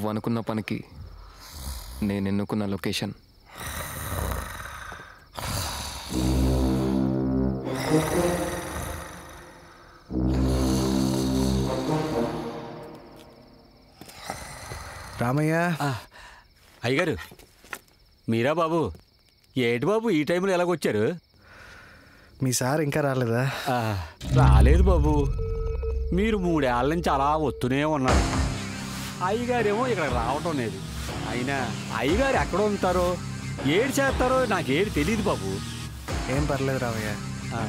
నువ్వు అనుకున్న పనికి నేను ఎన్నుకున్న లొకేషన్ రామయ్య అయ్యగారు మీరా బాబు ఏటి బాబు ఈ టైంలో ఎలాగొచ్చారు మీ సార్ ఇంకా రాలేదా ఆ, రాలేదు బాబు మీరు మూడేళ్ళ నుంచి అలా వస్తూనే ఉన్నారు అయ్యగారేమో ఇక్కడ రావటం లేదు అయినా అయ్యగారు ఎక్కడ ఉంటారో ఏడు చేస్తారో నాకేది తెలియదు బాబు ఏం పర్లేదు రామయ్య ఆ,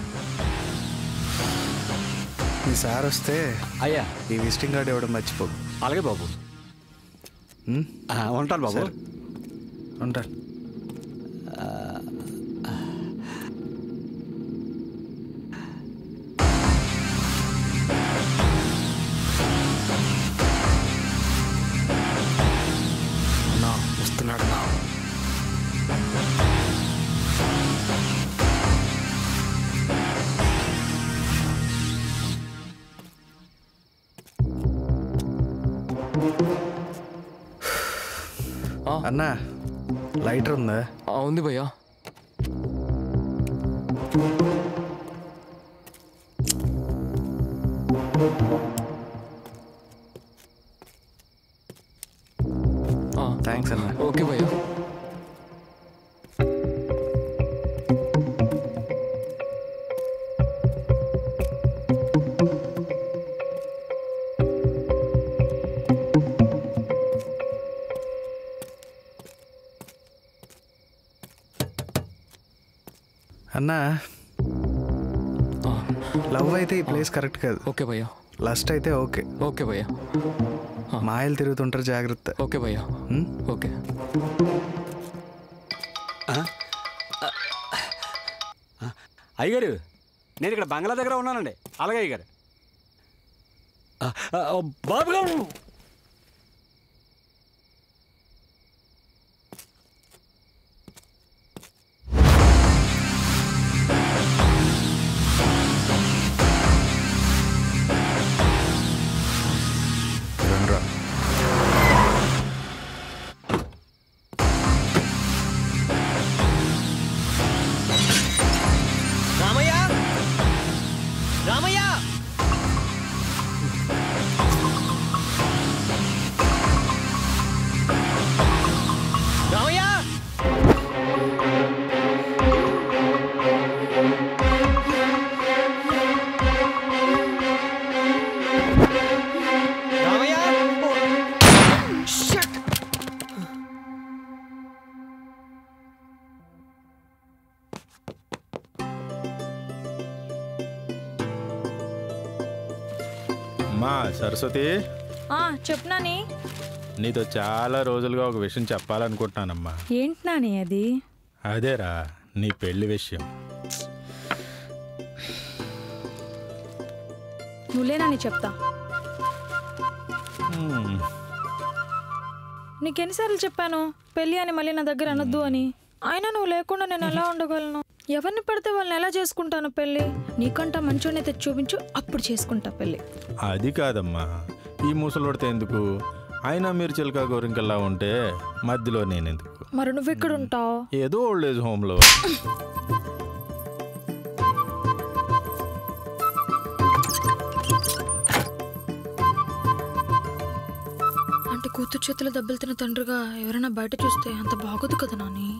మీ సార్ వస్తే అయ్యా ఈ విజిటింగ్ కార్డు ఇవ్వడం మర్చిపోకు అలాగే బాబు ఉం? ఆ, ఉంటాను బాబు సరే. ఉంటాను నా వస్తున్నాడు నా ఆ, అన్నా లైటర్ ఉందా ఆ, ఉంది భయ్యా ఆ, థ్యాంక్స్ అన్నా ఓకే భయ్యా అన్నా ఆ, లవ్ అయితే ఈ ప్లేస్ కరెక్ట్ కాదు ఓకే భయ్యా లస్ట్ అయితే ఓకే ఓకే భయ్యా మాయలు తిరుగుతుంటారు జాగ్రత్త ఓకే భయ్యా ఉం? ఓకే అయ్యగారు నేను ఇక్కడ బంగ్లా దగ్గర ఉన్నానండి అలాగే అయ్యగారు ఆ, ఆ, బాబు గారు రండ్రా రామయ్య రామయ్య రామయ్య రామయ్య షట్ అమ్మా సరస్వతి ఆ చెప్పు నాని నీతో చాలా రోజులుగా ఒక విషయం చెప్పాలనుకుంటున్నానమ్మా ఏంటి నాని అది అదేరా నీ పెళ్లి విషయం నువ్వులే నాని చెప్తా హ్మ్, నీకెన్నిసార్లు చెప్పాను పెళ్ళి అని మళ్ళీ నా దగ్గర అనొద్దు అని అయినా నువ్వు లేకుండా నేను ఎలా ఉండగలను ఎవరిని పడితే వాళ్ళని ఎలా చేసుకుంటాను పెళ్ళి నీకంట మంచోడిని తెచ్చి చూపించు అప్పుడు చేసుకుంటా పెళ్ళి అది కాదమ్మా ఈ ముసలోడితే ఎందుకు అయినా మీరు చిలక గోరింకల్లా ఉంటే మధ్యలో నేనెందుకు మరి నువ్వెక్కడ ఉంటావు ఏదో ఓల్డ్ ఏజ్ హోమ్లో అంటే కూతురు చేతిలో దెబ్బలు తిన్న తండ్రిగా ఎవరైనా బయట చూస్తే అంత బాగోదు కదా నాని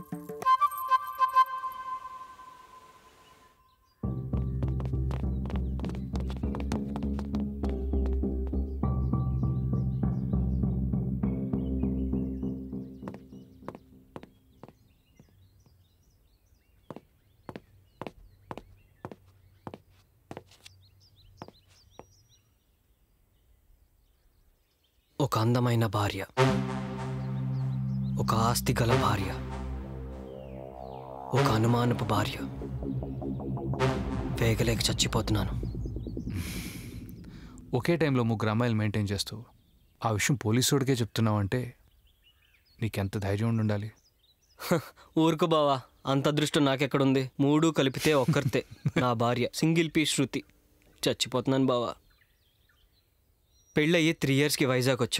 ఒక అందమైన భార్య ఒక ఆస్తి గల భార్య ఒక అనుమానపు భార్య వేగలేక చచ్చిపోతున్నాను ఒకే టైంలో ముగ్గురు అమ్మాయిలు మెయింటైన్ చేస్తూ ఆ విషయం పోలీసుడికే చెప్తున్నావంటే నీకెంత ధైర్యం ఉండి ఉండాలి ఊరుకు బావా అంత అదృష్టం నాకెక్కడుంది మూడు కలిపితే ఒక్కరితే నా భార్య సింగిల్ పీస్ శృతి చచ్చిపోతున్నాను బావా పెళ్ళయ్యి త్రీ ఇయర్స్కి వైజాగ్ వచ్చాం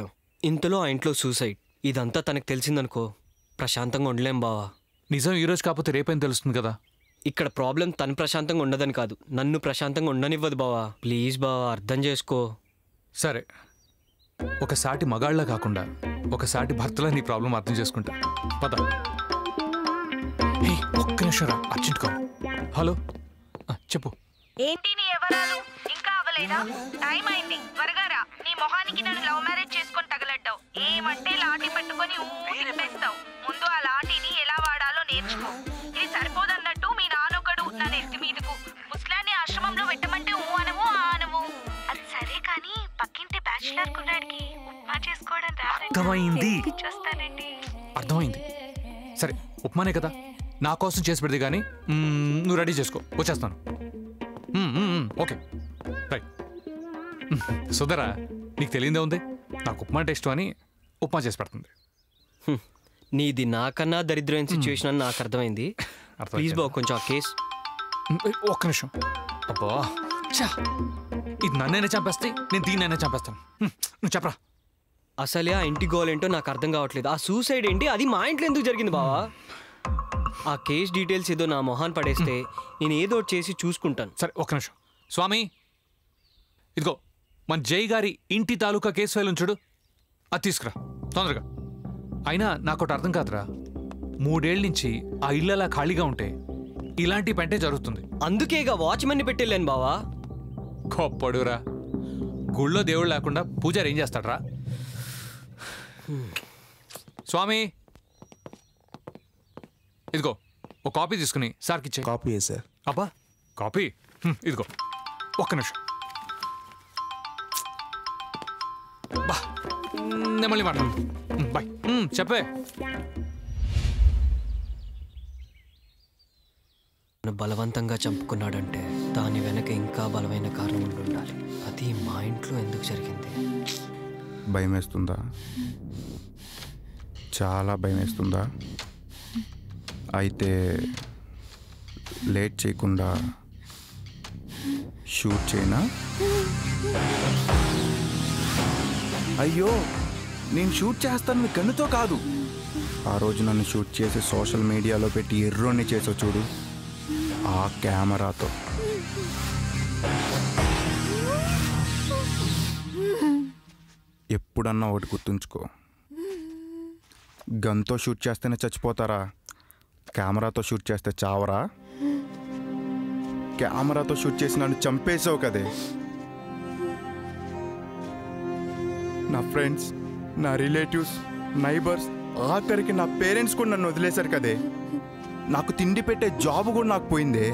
ఇంతలో ఆ ఇంట్లో సూసైడ్ ఇదంతా తనకు తెలిసిందనుకో ప్రశాంతంగా ఉండలేం బావా నిజం ఈ రోజు కాకపోతే రేపేం తెలుస్తుంది కదా ఇక్కడ ప్రాబ్లం తను ప్రశాంతంగా ఉండదని కాదు నన్ను ప్రశాంతంగా ఉండనివ్వదు బావా ప్లీజ్ బావా అర్థం చేసుకో సరే ఒక సాటి మగాళ్ళ కాకుండా ఒక సాటి భర్తలా నీ ప్రాబ్లం అర్థం చేసుకుంటా పద హే, ఒక్క నిమిషం రా అర్జెంట్ కాల్ హలో ఆ, చెప్పు ఏంటి నీ ఎవరాలు ఇంకా అవ్వలేదా టైం అయింది త్వరగా రా నీ మొహానికి నన్ను లవ్ మ్యారేజ్ చేసుకొని తగలడ్డావు ఏమంటే లాఠీ పట్టుకొని ఊ తిప్పేస్తావు ముందు ఆ లాఠీని ఎలా వాడాలో నేర్చుకో ఇది సరిపోదన్నట్టు మీ నాన్నొకడు నా నెత్తి మీదకు ముస్లాన్ని ఆశ్రమంలో పెట్టమంటే ఊ అనవు ఆ అనవు అది సరే కానీ పక్కింటి బ్యాచులర్ కుర్రాడికి ఉప్మా చేసుకోవడం అర్థమైంది. చూస్తానండి అర్థమైంది సరే ఉప్మానే కదా నా కోసం చేసి పెడితే కానీ మ్మ్, నువ్వు రెడీ చేసుకో వచ్చేస్తాను మ్మ్, మ్మ్, మ్మ్, ఓకే రైట్ మ్మ్, సుధరా నీకు తెలియదే ఉంది నాకు ఉప్మా అంటే ఇష్టం అని ఉప్మా చేసి పెడుతుంది హ్మ్. నీది నాకన్నా దరిద్రమైన సిచ్యువేషన్ అని నాకు అర్థమైంది అర్థమైంది. ప్లీజ్ బావ కొంచెం ఆ కేస్ మ్మ్, ఏ, ఒక్క నిమిషం అబ్బా ఛా, ఇది నన్నైనా చంపేస్తే నేను దీన్నైనా చంపేస్తాను మ్మ్, నువ్వు చెప్పరా అసలే ఆ ఇంటి గోల్ ఏంటో నాకు అర్థం కావట్లేదు ఆ సూసైడ్ ఏంటి అది మా ఇంట్లో ఎందుకు జరిగింది బావా ఆ కేస్ డీటెయిల్స్ ఏదో నా మొహాన్ పడేస్తే నేను ఏదో ఒకటి చేసి చూసుకుంటాను సరే ఒక్క నిమిషం స్వామి ఇదిగో మన జై గారి ఇంటి తాలూకా కేసు ఫైల్ ఉంచుడు అది తీసుకురా తొందరగా అయినా నాకు ఒకటి అర్థం కాదురా మూడేళ్ళ నుంచి ఆ ఇల్లు అలా ఖాళీగా ఉంటే ఇలాంటి పెంటే జరుగుతుంది అందుకే ఇక వాచ్మెన్ని పెట్టెళ్ళాను బావా గొప్పడురా గుళ్ళో దేవుడు లేకుండా పూజారి ఏం చేస్తాడ్రా స్వామి ఇదిగో ఒక కాపీ తీసుకుని సార్కి ఇచ్చే కాపీ సార్ అబ్బా కాపీ హ్మ్, ఇదిగో ఒక్క నిమిషం బా నేను మళ్ళీ మాట్లాడు బాయ్ హ్మ్, చెప్పే నన్ను బలవంతంగా చంపుకున్నాడంటే దాని వెనక ఇంకా బలమైన కారణం ఉండి ఉండాలి అది మా ఇంట్లో ఎందుకు జరిగింది భయం వేస్తుందా చాలా భయం వేస్తుందా అయితే లేట్ చేయకుండా షూట్ చేయనా అయ్యో నేను షూట్ చేస్తాను మీ కన్నుతో కాదు ఆ రోజు నన్ను షూట్ చేసి సోషల్ మీడియాలో పెట్టి ఎర్రోని చేసో చూడు ఆ కెమెరాతో ఎప్పుడన్నా ఒకటి గుర్తుంచుకో గన్తో షూట్ చేస్తేనే చచ్చిపోతారా కెమెరాతో షూట్ చేస్తే చావరా కెమెరాతో షూట్ చేసి నన్ను చంపేసావు కదే నా ఫ్రెండ్స్ నా రిలేటివ్స్ నైబర్స్ ఆఖరికి నా పేరెంట్స్ కూడా నన్ను వదిలేశారు కదే నాకు తిండి పెట్టే జాబ్ కూడా నాకు పోయిందే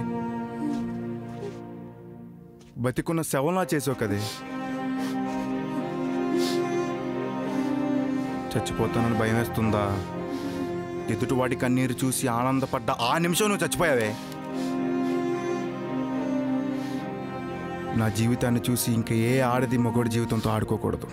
బతికున్న శవంలా చేసావు కదే చచ్చిపోతానని భయం వేస్తుందా ఎదుటివాడి కన్నీరు చూసి ఆనందపడ్డ ఆ నిమిషం నువ్వు చచ్చిపోయావే నా జీవితాన్ని చూసి ఇంక ఏ ఆడది మగోడి జీవితంతో ఆడుకోకూడదు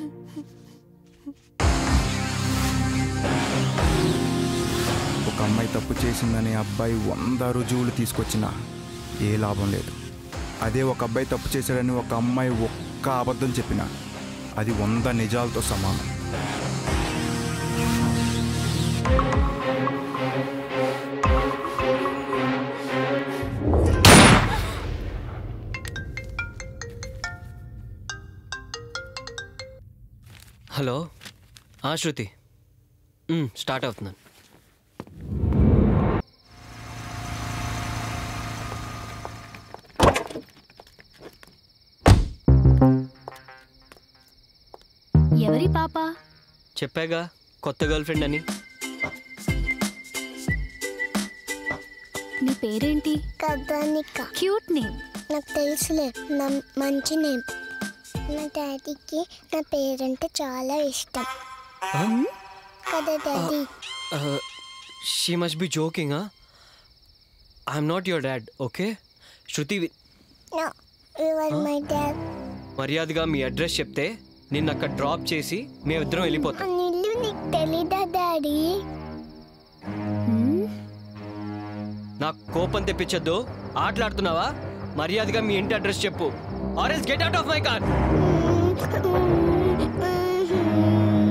ఒక అమ్మాయి తప్పు చేసిందని అబ్బాయి వంద రుజువులు తీసుకొచ్చినా ఏ లాభం లేదు అదే ఒక అబ్బాయి తప్పు చేశాడని ఒక అమ్మాయి ఒక్క అబద్ధం చెప్పినా అది వంద నిజాలతో సమానం హలో ఆ శృతి మ్, స్టార్ట్ అవుతున్నాను ఎవరి పాప చెప్పాగా కొత్త గర్ల్ ఫ్రెండ్ అని నీ పేరేంటి కథానిక క్యూట్ నేమ్ నాకు తెలుసులే నా మంచి నేమ్ నా డాడీకి నా పేరంటే చాలా ఇష్టం కదా daddy she must be joking I'm not your dad okay Shruti no you are my dad మర్యాదగా మీ అడ్రస్ చెప్తే నిన్ను అక్కడ డ్రాప్ చేసి మేమిద్దరం వెళ్ళిపోతాం ఆ ఇల్లు నీకు తెలీదా డాడీ నాకు కోపం తెప్పించొద్దు ఆటలాడుతున్నావా మర్యాదగా మీ ఇంటి అడ్రస్ చెప్పు or else get out of my car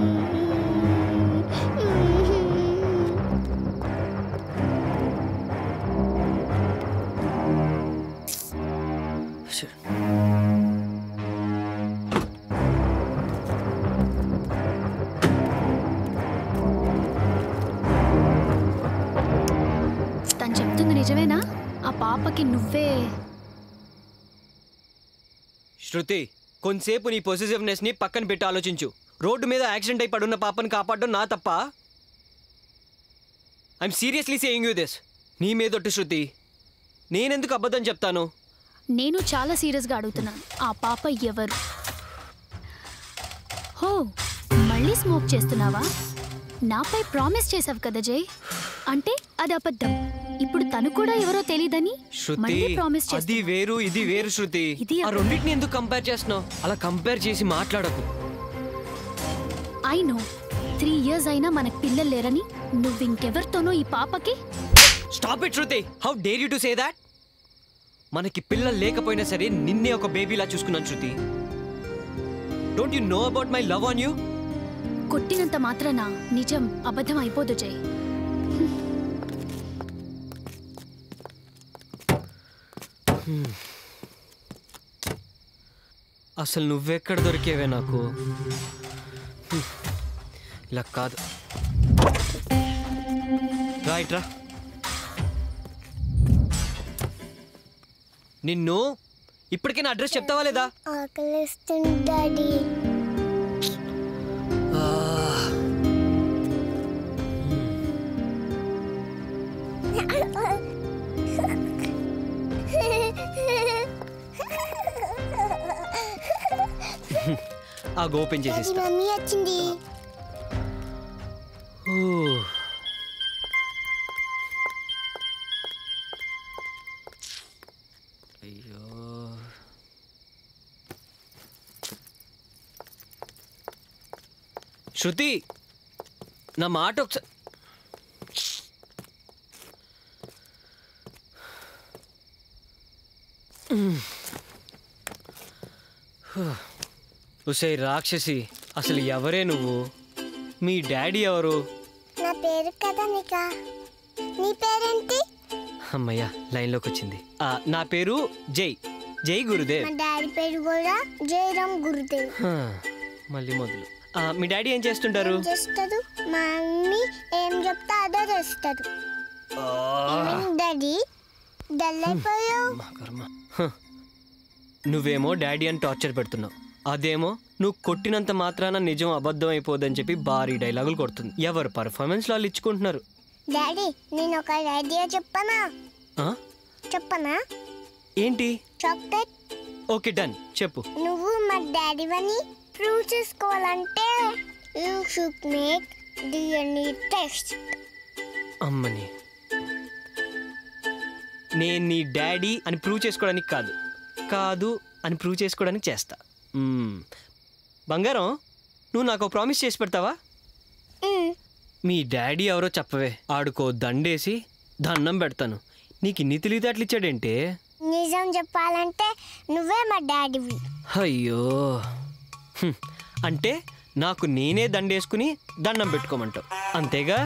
నిజమేనా ఆ పాపకి నువ్వే శృతి కొంతసేపు నీ పొసిసివ్నెస్ ని పక్కన పెట్టి ఆలోచించు రోడ్డు మీద యాక్సిడెంట్ అయి పడున్న పాపని కాపాడడం నా తప్ప I'm seriously saying you this నీ మీదొట్టు శృతి నేనెందుకు అబద్ధం చెప్తాను నేను చాలా సీరియస్గా అడుగుతున్నాను ఆ పాప ఎవరు హో మళ్ళీ స్మోక్ చేస్తున్నావా నాపై ప్రామిస్ చేసావు కదా జై అంటే అది అబద్ధం ఇప్పుడు తను కూడా ఎవరో తెలియదని శృతి మళ్ళీ ప్రామిస్ అది చేస్తా వేరు ఇది వేరు శృతి ఇది ఆ రెండింటిని ఎందుకు కంపేర్ చేస్తున్నావు అలా కంపేర్ చేసి మాట్లాడకు ఐ నో త్రీ ఇయర్స్ అయినా మనకు పిల్లలు లేరని నువ్వు ఇంకెవరితోనో ఈ పాపకి stop it Shruti how dare you to say that మనకి పిల్లలు లేకపోయినా సరే నిన్నే ఒక బేబీలా చూసుకున్నాను Shruti don't you know about my love on you కొట్టినంత మాత్రాన నిజం అబద్ధం అయిపోదు జై అసలు నువ్వెక్కడ దొరికేవే నాకు హ్మ్. ఇలా కాదు రైట్ రా నిన్ను ఇప్పటికైనా అడ్రస్ చెప్తావా లేదా ఆకలిస్తుంది డాడీ ఆ ఓపెన్ డాడీ చేసేస్తా మమ్మీ వచ్చింది ఓ. అయ్యో శృతి నా మాట ఒకసారి ఉసే రాక్షసి అసలు ఎవరే నువ్వు మీ డాడీ ఎవరు నా పేరు కదా నీకా నీ పేరేంటి అమ్మయ్యా లైన్లోకి వచ్చింది ఆ, నా పేరు జై జై గురుదేవ్ మా డాడీ పేరు కూడా జయరామ్ గురుదేవ్ హా, మళ్ళీ మొదలు ఆ, మీ డాడీ ఏం చేస్తుంటారు ఏం చేస్తాడు మా మమ్మీ ఏం చెప్తా అదే చేస్తాడు ఏమైంది డాడీ డల్ అయిపోయావు కర్మ హ. నువ్వేమో డాడీ అని టార్చర్ పెడుతున్నావు అదేమో నువ్వు కొట్టినంత మాత్రాన నిజం అబద్ధం అయిపోదని చెప్పి భారీ డైలాగులు కొడుతుంది ఎవరు పర్ఫార్మెన్స్ వాళ్ళు ఇచ్చుకుంటున్నారు డాడీ నేను ఒక ఐడియా చెప్పనా ఆ? చెప్పనా ఏంటి చాక్లెట్ ఓకే డన్ చెప్పు నువ్వు మా డాడీ అని ప్రూవ్ చేసుకోవాలంటే you should make DNA test అమ్మని నేను నీ డాడీ అని ప్రూవ్ చేసుకోవడానికి కాదు కాదు అని ప్రూవ్ చేసుకోవడానికి చేస్తా మ్మ్. బంగారం నువ్వు నాకు ప్రామిస్ చేసి పెడతావా మీ డాడీ ఎవరో చెప్పవే ఆడుకో దండేసి దండం పెడతాను నీకు ఇన్ని తెలివితేటలు ఇచ్చాడేంటే నిజం చెప్పాలంటే నువ్వే మా డాడీవి అయ్యో హ్మ్. అంటే నాకు నేనే దండేసుకుని దండం పెట్టుకోమంటావు అంతేగా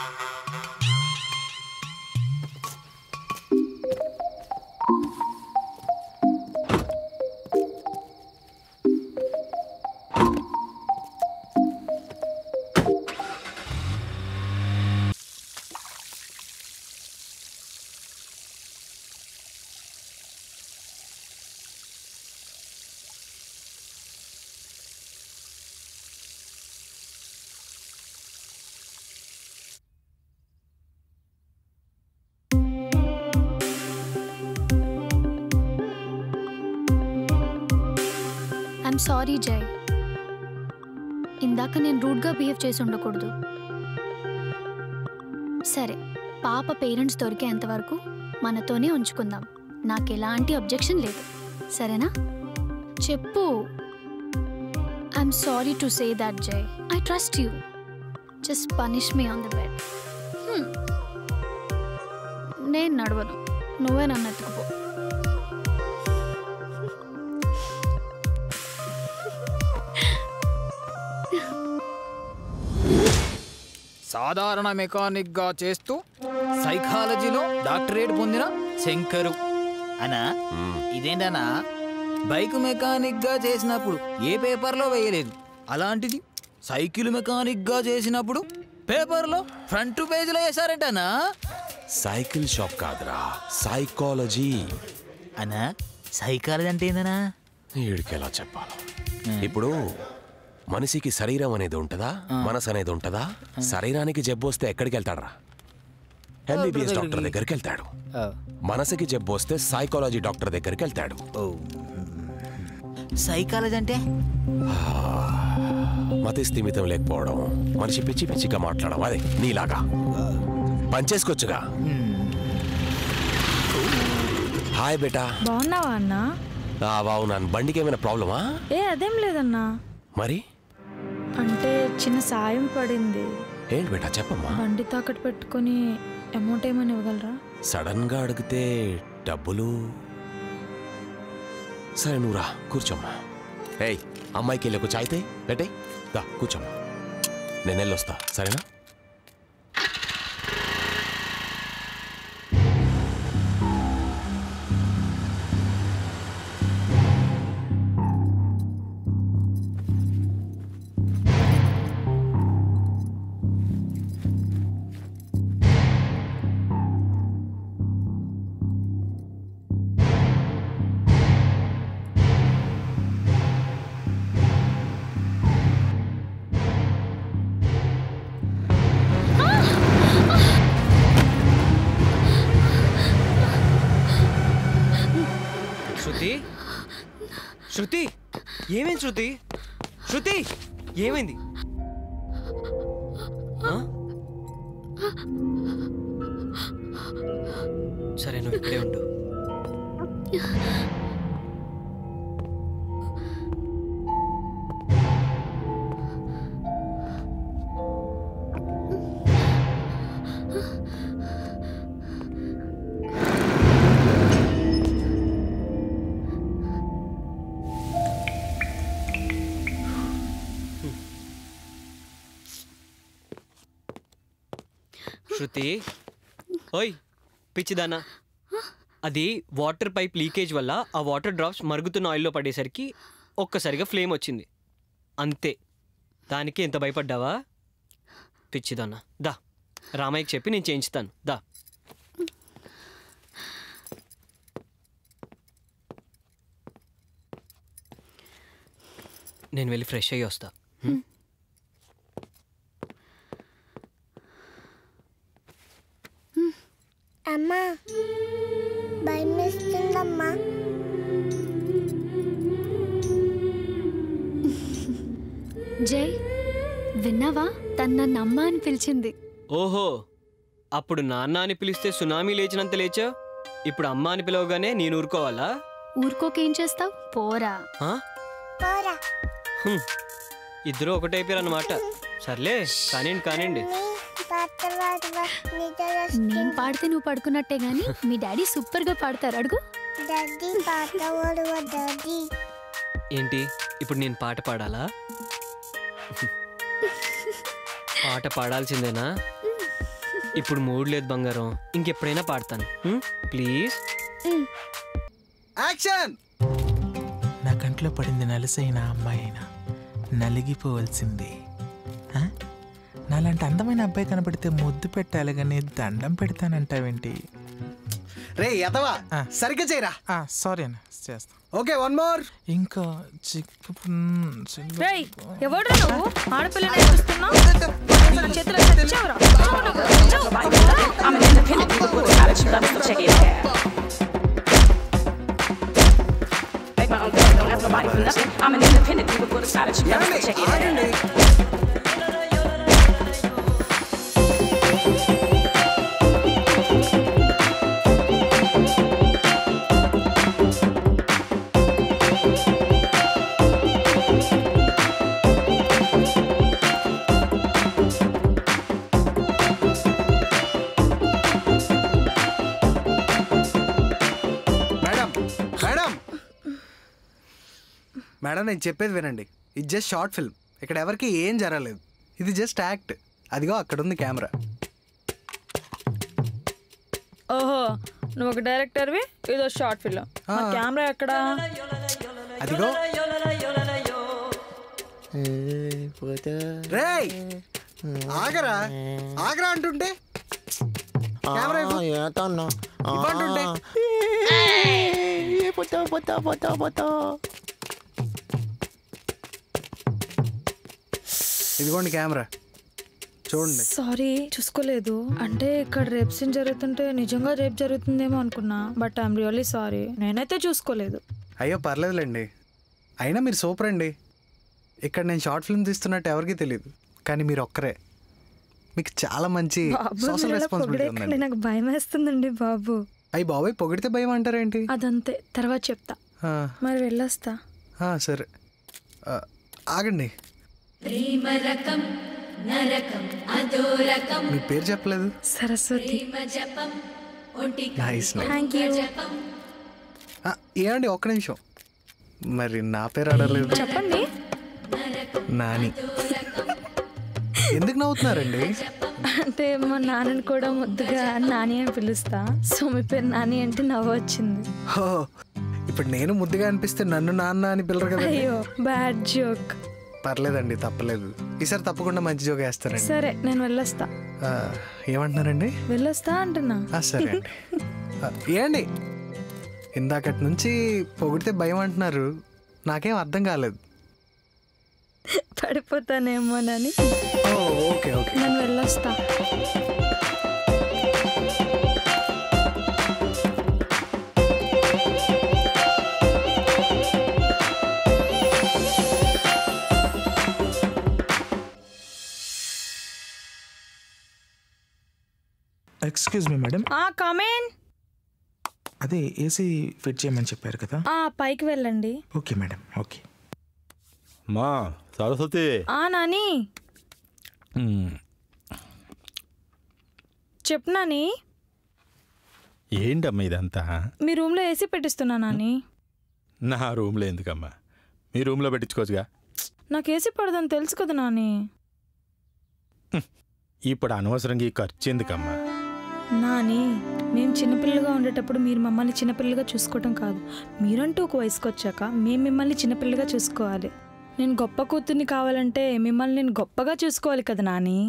ఐఎమ్ సారీ జై ఇందాక నేను రూడ్గా బిహేవ్ చేసి ఉండకూడదు సరే పాప పేరెంట్స్ దొరికేంత వరకు మనతోనే ఉంచుకుందాం నాకు ఎలాంటి అబ్జెక్షన్ లేదు సరేనా చెప్పు I'm sorry to say that Jai I trust you just punish me on the bed నేను నడవను నువ్వే నన్ను ఎత్తుకుపో సాధారణ మెకానిక్గా చేస్తూ సైకాలజీలో డాక్టరేట్ పొందిన శంకరు అనా ఇదేంటనా బైక్ మెకానిక్గా చేసినప్పుడు ఏ పేపర్లో వేయలేదు అలాంటిది సైకిల్ మెకానిక్గా చేసినప్పుడు పేపర్లో ఫ్రంట్ పేజీలో వేశారంటనా సైకిల్ షాప్ కాదురా సైకాలజీ అనా సైకాలజీ అంటే ఏందనా వీడికి ఎలా చెప్పాలి ఇప్పుడు మనిషికి శరీరం అనేది ఉంటుందా మనసు అనేది ఉంటుందా శరీరానికి జబ్బు వస్తే ఎక్కడికి వెళ్తాడరా ఎంబీబీఎస్ డాక్టర్ దగ్గరికి వెళ్తాడు మనసుకి జబ్బు వస్తే సైకాలజీ డాక్టర్ దగ్గరికి వెళ్తాడు సైకాలజీ అంటే మతి స్థిమితం లేకపోవడం మనిషి పిచ్చి పిచ్చిగా మాట్లాడడం అదే నీలాగా పనిచేసుకోవచ్చుగా హాయ్ బేటా బాగున్నావా అన్నా ఆ, బాగున్నాను బండికి ఏమైనా ప్రాబ్లమా ఏ అదేం లేదన్నా మరి అంటే చిన్న సాయం పడింది ఏంటి బేటా చెప్పమ్మా బండి తాకట్టు పెట్టుకొని అమౌంట్ ఏమైనా ఇవ్వగలరా సడన్ గా అడిగితే డబ్బులు సరే నువ్వు రా కూర్చోమ్మా ఏయ్ అమ్మాయికి వెళ్ళి ఒక చాయ్ తే పెట్టే దా కూర్చోమ్మా నేను వెళ్ళొస్తా సరేనా శృతి శృతి ఏమైంది శృతి శృతి ఏమైంది ఆ? సరే నువ్వు ఇక్కడే ఉండు శృతి ఓయ్ పిచ్చిదానా అది వాటర్ పైప్ లీకేజ్ వల్ల ఆ వాటర్ డ్రాప్స్ మరుగుతున్న ఆయిల్లో పడేసరికి ఒక్కసారిగా ఫ్లేమ్ వచ్చింది అంతే దానికి ఎంత భయపడ్డావా పిచ్చిదానా దా రామయ్యకి చెప్పి నేను చేయించుతాను దా నేను వెళ్ళి ఫ్రెష్ అయ్యి వస్తా హ్మ్? అమ్మా భయం వేస్తుందమ్మా జై విన్నావా తను నన్ను అమ్మ అని పిలిచింది ఓహో అప్పుడు నాన్న అని పిలిస్తే సునామీ లేచినంత లేచా ఇప్పుడు అమ్మ అని పిలవగానే నేను ఊరుకోవాలా ఊరుకోకేం చేస్తావు పోరా ఆ? పోరా హ్మ్. ఇద్దరు ఒకటైపోయారు అన్నమాట సర్లే కానివ్వండి కానివ్వండి పాట పాడవా నిద్ర నేను పాడితే నువ్వు పడుకున్నట్టే గాని మీ డాడీ సూపర్ గా పాడతారు అడుగు డాడీ పాట పాడవా డాడీ ఏంటి ఇప్పుడు నేను పాట పాడాలా పాట పాడాల్సిందేనా ఇప్పుడు మూడ్ లేదు బంగారం ఇంకెప్పుడైనా పాడతాను హ్మ్? ప్లీజ్ యాక్షన్ నా కంట్లో పడింది నలుసైన అమ్మాయి అయినా నలిగిపోవలసింది ఆ? నాలాంటి అందమైన అబ్బాయి కనపడితే ముద్దు పెట్టాలి కానీ దండం పెడతానంటావేంటి రే ఎతవా సరిగ్గా చేయరా సారీ అన్న చేస్తా ఓకే వన్ మోర్ ఇంకా చిక్కు రేయ్ ఎవడు నువ్వు ఆడపిల్లని ఏడుస్తున్నావు నా చేతిలో చచ్చావురా చావు నువ్వు, చావు. I'm an independent nigga with a side that you never check it out. Madam madam madam నేను చెప్పేది వినండి ఇది జస్ట్ షార్ట్ ఫిల్మ్ ఇక్కడ ఎవరికి ఏం జరగలేదు ఇది జస్ట్ యాక్ట్ అదిగో అక్కడ ఉంది కెమెరా ఓహో నువ్వు ఒక డైరెక్టర్వి ఇదో షార్ట్ ఫిల్మ్ మా కెమెరా ఎక్కడా అదిగో రేయ్ ఆగరా ఆగరా అంటుంటే కెమెరా ఇవ్వు. ఇవ్వంటుంటే. పోతా పోతా పోతా పోతా ఇదిగోండి కెమెరా చూడండి సారీ చూసుకోలేదు అంటే ఇక్కడ రేప్ సీన్ జరుగుతుంటే నిజంగా రేప్ జరుగుతుందేమో అనుకున్నా బట్ ఐఎమ్ రియల్లీ సారీ నేనైతే చూసుకోలేదు అయ్యో పర్లేదులేండి అయినా మీరు సూపర్ అండి ఇక్కడ నేను షార్ట్ ఫిల్మ్ తీస్తున్నట్టు ఎవరికీ తెలియదు కానీ మీరు ఒక్కరే మీకు చాలా మంచి బాబు సోషల్ మీరు ఇలా రెస్పాన్సిబిలిటీ పొగిడేకండి ఉందండి నాకు భయం వేస్తుందండి బాబు అయ్యి బాబాయ్ పొగిడితే భయం అంటారేంటి అదంతే తర్వాత చెప్తా ఆ, మరి వెళ్ళొస్తా ఆ, సరే ఆ, ఆగండి ప్రేమ రకం నరకం అదోరకం మీ పేరు చెప్పలేదు సరస్వతి ప్రేమ జపం ఒంటి నైస్ Thank you. జపం ఏమండి ఒక్క నిమిషం మరి నా పేరు అడగలేదు చెప్పండి నాని ఎందుకు నవ్వుతున్నారండి అంటే మా నాన్నని కూడా ముద్దుగా నాని అని పిలుస్తా సో మీ పేరు నాని అంటే నవ్వు వచ్చింది హో ఇప్పుడు నేను ముద్దుగా అనిపిస్తే నన్ను నాన్న అని పిల్లరు కదా అయ్యో బ్యాడ్ జోక్ పర్లేదండి తప్పలేదు ఈసారి తప్పకుండా మంచి జోక్ వేస్తారండి సరే నేను వెళ్ళొస్తా ఆ, ఏమంటున్నారండి వెళ్ళొస్తా అంటున్నా ఆ, సరే అండి ఆ, ఏండి ఇందాకటి నుంచి పొగిడితే భయం అంటున్నారు నాకేం అర్థం కాలేదు పడిపోతానేమోనని ఓ ఓకే ఓకే నేను వెళ్ళొస్తా ఎక్స్క్యూజ్ మీ మేడం ఆ కమేన్ అదే ఏసీ ఫిట్ చేయమని చెప్పారు కదా ఆ పైకి వెళ్ళండి ఓకే మేడం ఓకే మా సరస్వతి ఆ నాని మ్, చెప్పు నాని ఏంటమ్మా ఇదంతా మీ రూమ్లో ఏసీ పెట్టిస్తున్నా నాని నా రూమ్లో ఎందుకమ్మా మీ రూమ్లో పెట్టించుకోవచ్చుగా నాకు ఏసీ పడదని తెలుసు కదా నాని ఇప్పుడు అనవసరంగా ఈ ఖర్చు ఎందుకమ్మా నాని మేము చిన్నపిల్లగా ఉండేటప్పుడు మీరు మమ్మల్ని చిన్నపిల్లగా చూసుకోవటం కాదు మీరంటూ ఒక వయసుకు వచ్చాక మేము మిమ్మల్ని చిన్నపిల్లగా చూసుకోవాలి నేను గొప్ప కూతుర్ని కావాలంటే మిమ్మల్ని నేను గొప్పగా చూసుకోవాలి కదా నాని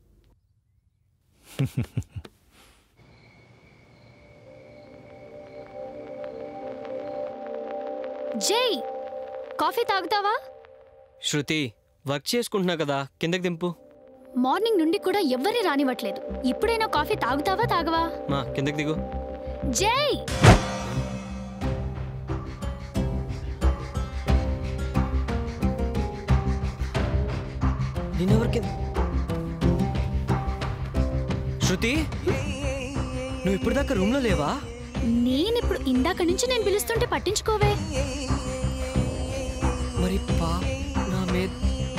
జై కాఫీ తాగుతావా శృతి వర్క్ చేసుకుంటున్నా కదా కిందకి దింపు మార్నింగ్ నుండి కూడా ఎవ్వరిని రానివ్వట్లేదు ఇప్పుడైనా కాఫీ తాగుతావా తాగవా మా కిందకి దిగు జై నేనెవరికి శృతి నువ్వు ఇప్పుడు దాకా రూమ్లో లేవా నేనిప్పుడు ఇందాక నుంచి నేను పిలుస్తుంటే పట్టించుకోవే మరి పా నా మీద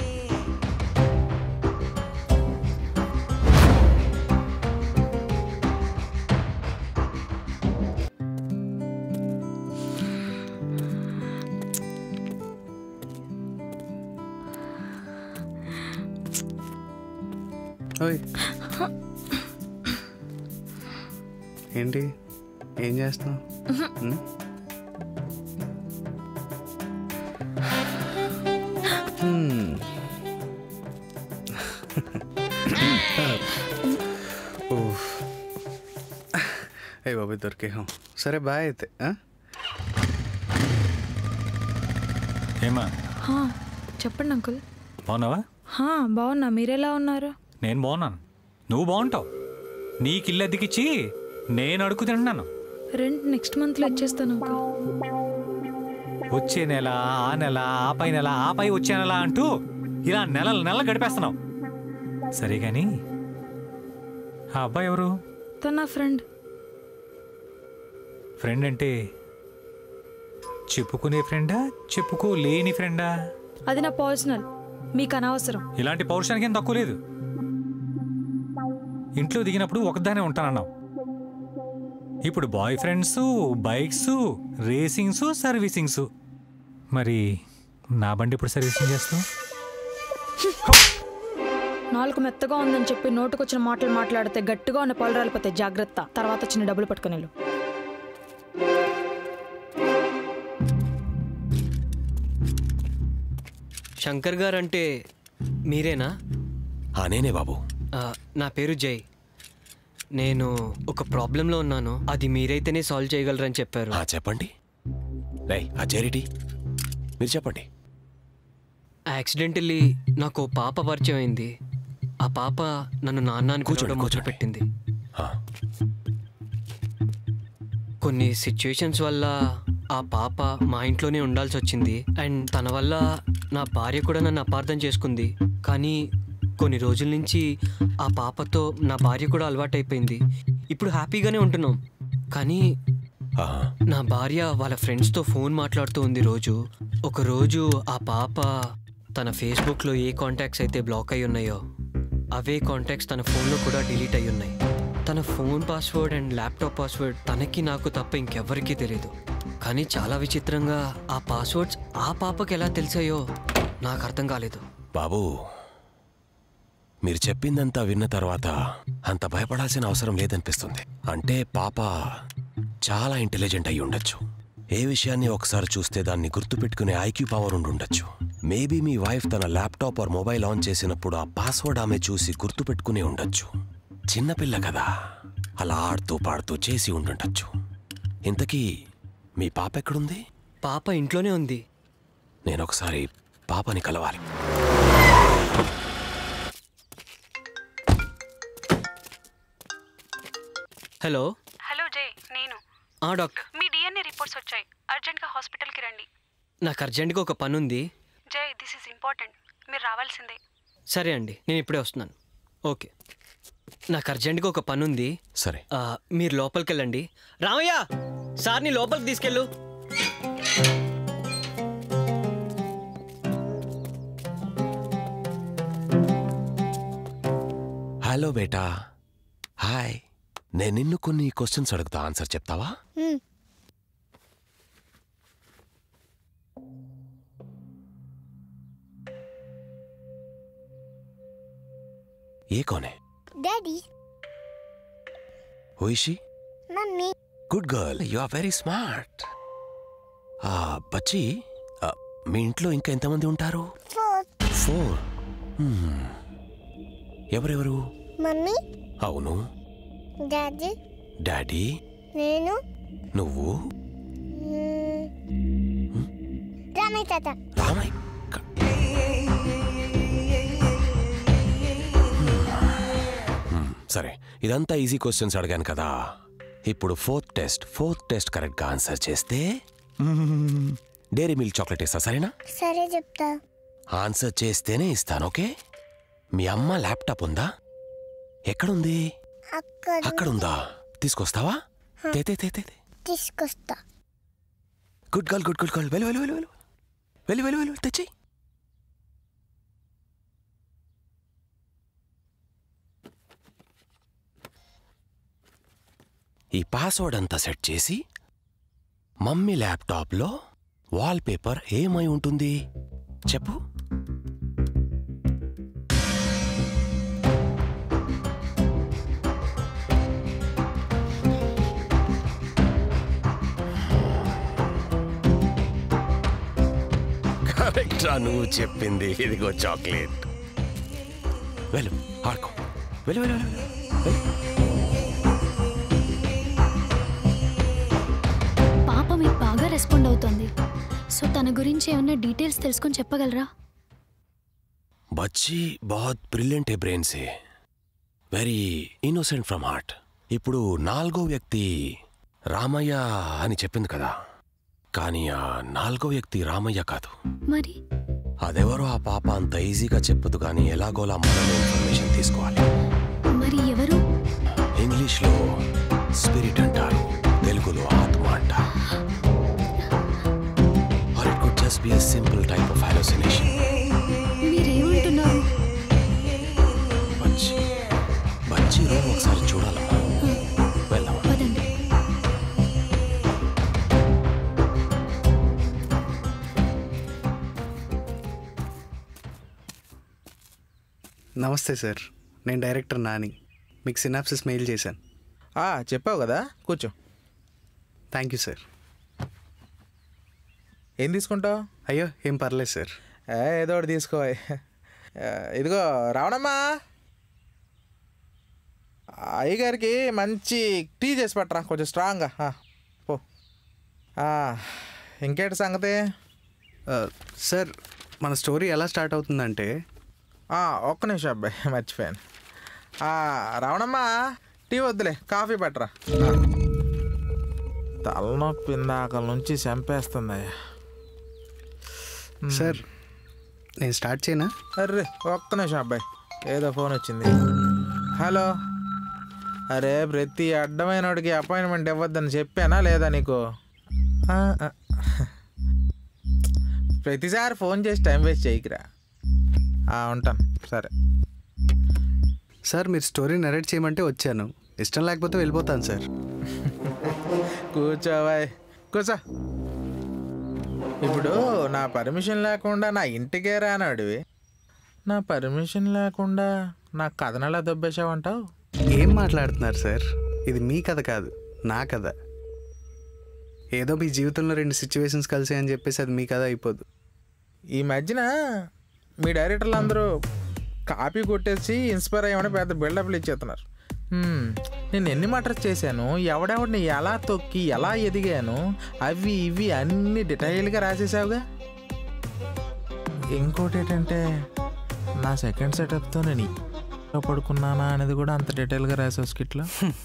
ఓయ్ ఏంటి ఏం చేస్తున్నావు ఉమ్? హ్మ్. ఊఫ్. ఏ బాబు దొరికే సరే బాయ్ అయితే ఆ? ఏమా హా, చెప్పండి అంకుల్ బాగున్నావా హా, బాగున్నా మీరెలా ఉన్నారు నేను బాగున్నాను నువ్వు బాగుంటావు నీకు ఇల్లు అద్దెకిచ్చి నేను అడుగు తింటున్నాను రెంట్ నెక్స్ట్ మంత్లో ఇచ్చేస్తాను అంకుల్ వచ్చే నెల ఆ నెల ఆ పై నెల ఆ పై వచ్చే నెల అంటూ ఇలా నెలలు నెలలు గడిపేస్తున్నావు సరే కానీ ఆ అబ్బాయి ఎవరు తన నా ఫ్రెండ్ ఫ్రెండ్ అంటే చెప్పుకునే ఫ్రెండా చెప్పుకోలేని ఫ్రెండా అది నా పర్సనల్ మీకు అనవసరం ఇలాంటి పౌరుషానికి ఏం తక్కువ లేదు ఇంట్లో దిగినప్పుడు ఒకదానే ఉంటానన్నావు ఇప్పుడు boyfriends bikes racings servicings మరి నా బండి ఇప్పుడు సర్వీసింగ్ చేస్తావు నాలుగు మెత్తగా ఉందని చెప్పి నోటుకొచ్చిన మాటలు మాట్లాడితే గట్టిగా ఉన్న పళ్ళు రాలిపోతాయి జాగ్రత్త తర్వాత చిన్న డబ్బులు పట్టుకుని వెళ్ళు శంకర్ గారు అంటే మీరేనా ఆ నేనే బాబు ఆ, నా పేరు జై నేను ఒక ప్రాబ్లంలో ఉన్నాను అది మీరైతేనే సాల్వ్ చేయగలరని చెప్పారు ఆ, చెప్పండి రై ఆ చేరిటీ మీరు చెప్పండి యాక్సిడెంటల్లీ నాకు ఓ పాప పరిచయం అయింది ఆ పాప నన్ను నాన్న అని కూర్చోడం మొదలుపెట్టింది కొన్ని సిచ్యుయేషన్స్ వల్ల ఆ పాప మా ఇంట్లోనే ఉండాల్సి వచ్చింది అండ్ తన వల్ల నా భార్య కూడా నన్ను అపార్థం చేసుకుంది కానీ కొన్ని రోజుల నుంచి ఆ పాపతో నా భార్య కూడా అలవాటైపోయింది ఇప్పుడు హ్యాపీగానే ఉంటున్నాం కానీ నా భార్య వాళ్ళ ఫ్రెండ్స్తో ఫోన్ మాట్లాడుతూ ఉంది రోజు ఒక రోజు ఆ పాప తన ఫేస్బుక్లో ఏ కాంటాక్ట్స్ అయితే బ్లాక్ అయి ఉన్నాయో అవే కాంటాక్ట్స్ తన ఫోన్లో కూడా డిలీట్ అయి ఉన్నాయి తన phone password and laptop password తనకి నాకు తప్ప ఇంకెవ్వరికీ తెలియదు కానీ చాలా విచిత్రంగా ఆ పాస్వర్డ్స్ ఆ పాపకి ఎలా తెలిసాయో నాకు అర్థం కాలేదు బాబు మీరు చెప్పిందంతా విన్న తర్వాత అంత భయపడాల్సిన అవసరం లేదనిపిస్తుంది అంటే పాప చాలా ఇంటెలిజెంట్ అయి ఉండొచ్చు ఏ విషయాన్ని ఒకసారి చూస్తే దాన్ని గుర్తుపెట్టుకునే ఐక్యూ పవర్ ఉండి ఉండొచ్చు మేబీ మీ వైఫ్ తన ల్యాప్టాప్ ఆర్ మొబైల్ ఆన్ చేసినప్పుడు ఆ పాస్వర్డ్ ఆమె చూసి గుర్తుపెట్టుకునే ఉండొచ్చు చిన్నపిల్ల కదా అలా ఆడుతూ పాడుతూ చేసి ఉండుండొచ్చు ఇంతకీ మీ పాప ఎక్కడుంది పాప ఇంట్లోనే ఉంది నేను ఒకసారి పాపని కలవాలి హలో హలో జై నేను ఆ డాక్టర్ మీ డిఎన్ఏ రిపోర్ట్స్ వచ్చాయి అర్జెంట్గా హాస్పిటల్కి రండి నాకు అర్జెంటుగా ఒక పని ఉంది జై దిస్ ఇస్ ఇంపార్టెంట్ మీరు రావాల్సిందే సరే అండి నేను ఇప్పుడే వస్తున్నాను ఓకే నాకు అర్జెంటుగా ఒక పని ఉంది సరే ఆ, మీరు లోపలికి వెళ్ళండి రామయ్య సార్ని లోపలికి తీసుకెళ్ళు హలో బేటా హాయ్ నేను నిన్ను కొన్ని క్వశ్చన్స్ అడుగుతా ఆన్సర్ చెప్తావా ఏ కోనే డాడీ హుయిషి mummy good girl you are very smart ఆ బచ్చి ఆ, మీ ఇంట్లో ఇంకా ఎంతమంది ఉంటారు ఫోర్ ఫోర్ ఎవరెవరు మమ్మీ అవును డాడీ డాడీ నేను నువ్వు మ్మ్, రామయ్య తాత రామయ్య హ్మ్, సరే ఇదంతా ఈజీ క్వశ్చన్స్ అడిగాను కదా ఇప్పుడు ఫోర్త్ టెస్ట్ ఫోర్త్ టెస్ట్ కరెక్ట్గా ఆన్సర్ చేస్తే డైరీ మిల్క్ చాక్లెట్ ఇస్తా సరేనా సరే చెప్తా ఆన్సర్ చేస్తేనే ఇస్తాను ఓకే మీ అమ్మ ల్యాప్టాప్ ఉందా ఎక్కడుంది అక్కడ అక్కడుందా తీసుకొస్తావా తే తే తే తే తే. తీసుకొస్తా good girl good good girl వెళ్ళు వెళ్ళు వెళ్ళు వెళ్ళు వెళ్ళు వెళ్ళు వెళ్ళు తెచ్చి ఈ పాస్వర్డ్ అంతా సెట్ చేసి మమ్మీ ల్యాప్టాప్లో వాల్ పేపర్ ఏమై ఉంటుంది చెప్పు కరెక్టా నువ్వు చెప్పింది ఇదిగో చాక్లెట్ వెళ్ళు ఆడుకో వెళ్ళు వెళ్ళు వెళ్ళు వెళ్ళు. పాప మీకు బాగా రెస్పాండ్ అవుతుంది సో తన గురించి ఏమన్నా డీటెయిల్స్ తెలుసుకొని చెప్పగలరా బచ్చి బాత్ బ్రిలియంట్ ఏ బ్రెయిన్ సే వెరీ ఇన్నోసెంట్ ఫ్రమ్ హార్ట్ ఇప్పుడు నాలుగో వ్యక్తి రామయ్య అని చెప్పింది కదా కానీ ఆ నాలుగో వ్యక్తి రామయ్య కాదు మరి అదెవరో ఆ పాప అంత ఈజీగా చెప్పదు కానీ ఎలాగోలా మనమే ఇన్ఫర్మేషన్ తీసుకోవాలి మరి ఎవరు ఇంగ్లీష్లో స్పిరిట్ అంటారు తెలుగులో ఆత్మ అంటారు or it could just be a simple type of hallucination మీరేమంటున్నారు బచ్చి బచ్చి రూమ్ ఒకసారి చూడాలమ్మా వెళ్దాం పదండి నమస్తే సార్ నేను డైరెక్టర్ నాని మీకు సినాప్సిస్ మెయిల్ చేశాను చెప్పావు కదా కూర్చో థ్యాంక్ యూ సార్ ఏం తీసుకుంటావు అయ్యో ఏం పర్లేదు సార్ ఏ, ఏదో ఒకటి తీసుకో ఏ, ఇదిగో రావణమ్మా అయ్యగారికి మంచి టీ చేసి పట్టరా కొంచెం స్ట్రాంగ్గా ఆ, పో ఆ, ఇంకేంటి సంగతి సార్ మన స్టోరీ ఎలా స్టార్ట్ అవుతుందంటే ఆ, ఒక్క నిమిషం అబ్బాయి మర్చిపోయాను ఆ, రావణమ్మా టీ వద్దులే కాఫీ పట్టరా ఆ. తలనొప్పి ఇందాక నుంచి చంపేస్తుందయ్యా సార్ నేను స్టార్ట్ చేయనా అర్రే ఒక్క నిమిషం అబ్బాయి ఏదో ఫోన్ వచ్చింది హలో అరే ప్రతి అడ్డమైనోడికి అపాయింట్మెంట్ ఇవ్వద్దని చెప్పానా లేదా నీకు ఆ, ఆ. ప్రతిసారి ఫోన్ చేసి టైం వేస్ట్ చేయకురా ఆ, ఉంటాను సరే సార్ మీరు స్టోరీ నరేట్ చేయమంటే వచ్చాను ఇష్టం లేకపోతే వెళ్ళిపోతాను సార్ కూర్చోవాయ్ కూర్చో ఇప్పుడు నా పర్మిషన్ లేకుండా నా ఇంటికే రానాడివి నా పర్మిషన్ లేకుండా నా కథను ఎలా దొబ్బేసావంటావు ఏం మాట్లాడుతున్నారు సార్ ఇది మీ కథ కాదు నా కథ ఏదో మీ జీవితంలో రెండు సిచ్యువేషన్స్ కలిసి అని చెప్పేసి అది మీ కథ అయిపోదు ఈ మధ్యన మీ డైరెక్టర్లు అందరూ కాపీ కొట్టేసి ఇన్స్పైర్ అయ్యమని పెద్ద బిల్డప్లు ఇచ్చేస్తున్నారు హ్మ్, నేను ఎన్ని మటర్స్ చేశాను ఎవడెవడిని ఎలా తొక్కి ఎలా ఎదిగాను అవి ఇవి అన్ని డీటెయిల్గా రాసేసావుగా ఇంకోటి ఏంటంటే నా సెకండ్ సెటప్తో నేను ఇలా పడుకున్నానా అనేది కూడా అంత డీటెయిల్గా రాసావు స్కిట్లో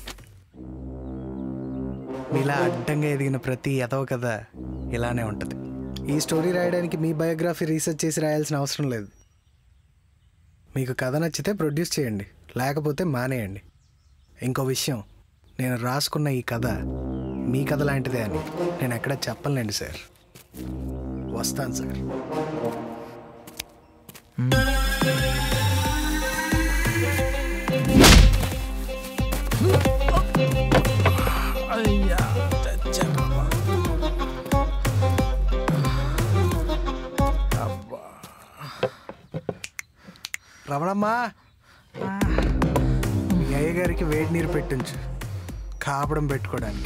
మీలా అడ్డంగా ఎదిగిన ప్రతి ఎదవ కథ ఇలానే ఉంటుంది ఈ స్టోరీ రాయడానికి మీ బయోగ్రఫీ రీసెర్చ్ చేసి రాయాల్సిన అవసరం లేదు మీకు కథ నచ్చితే ప్రొడ్యూస్ చేయండి లేకపోతే మానేయండి ఇంకో విషయం నేను రాసుకున్న ఈ కథ మీ కథ లాంటిదే అని నేను ఎక్కడ చెప్పలేండి సార్ వస్తాను సార్ అయ్యా రమణమ్మా మీ అయ్యగారికి వేడి నీరు పెట్టించు కాపడం పెట్టుకోవడానికి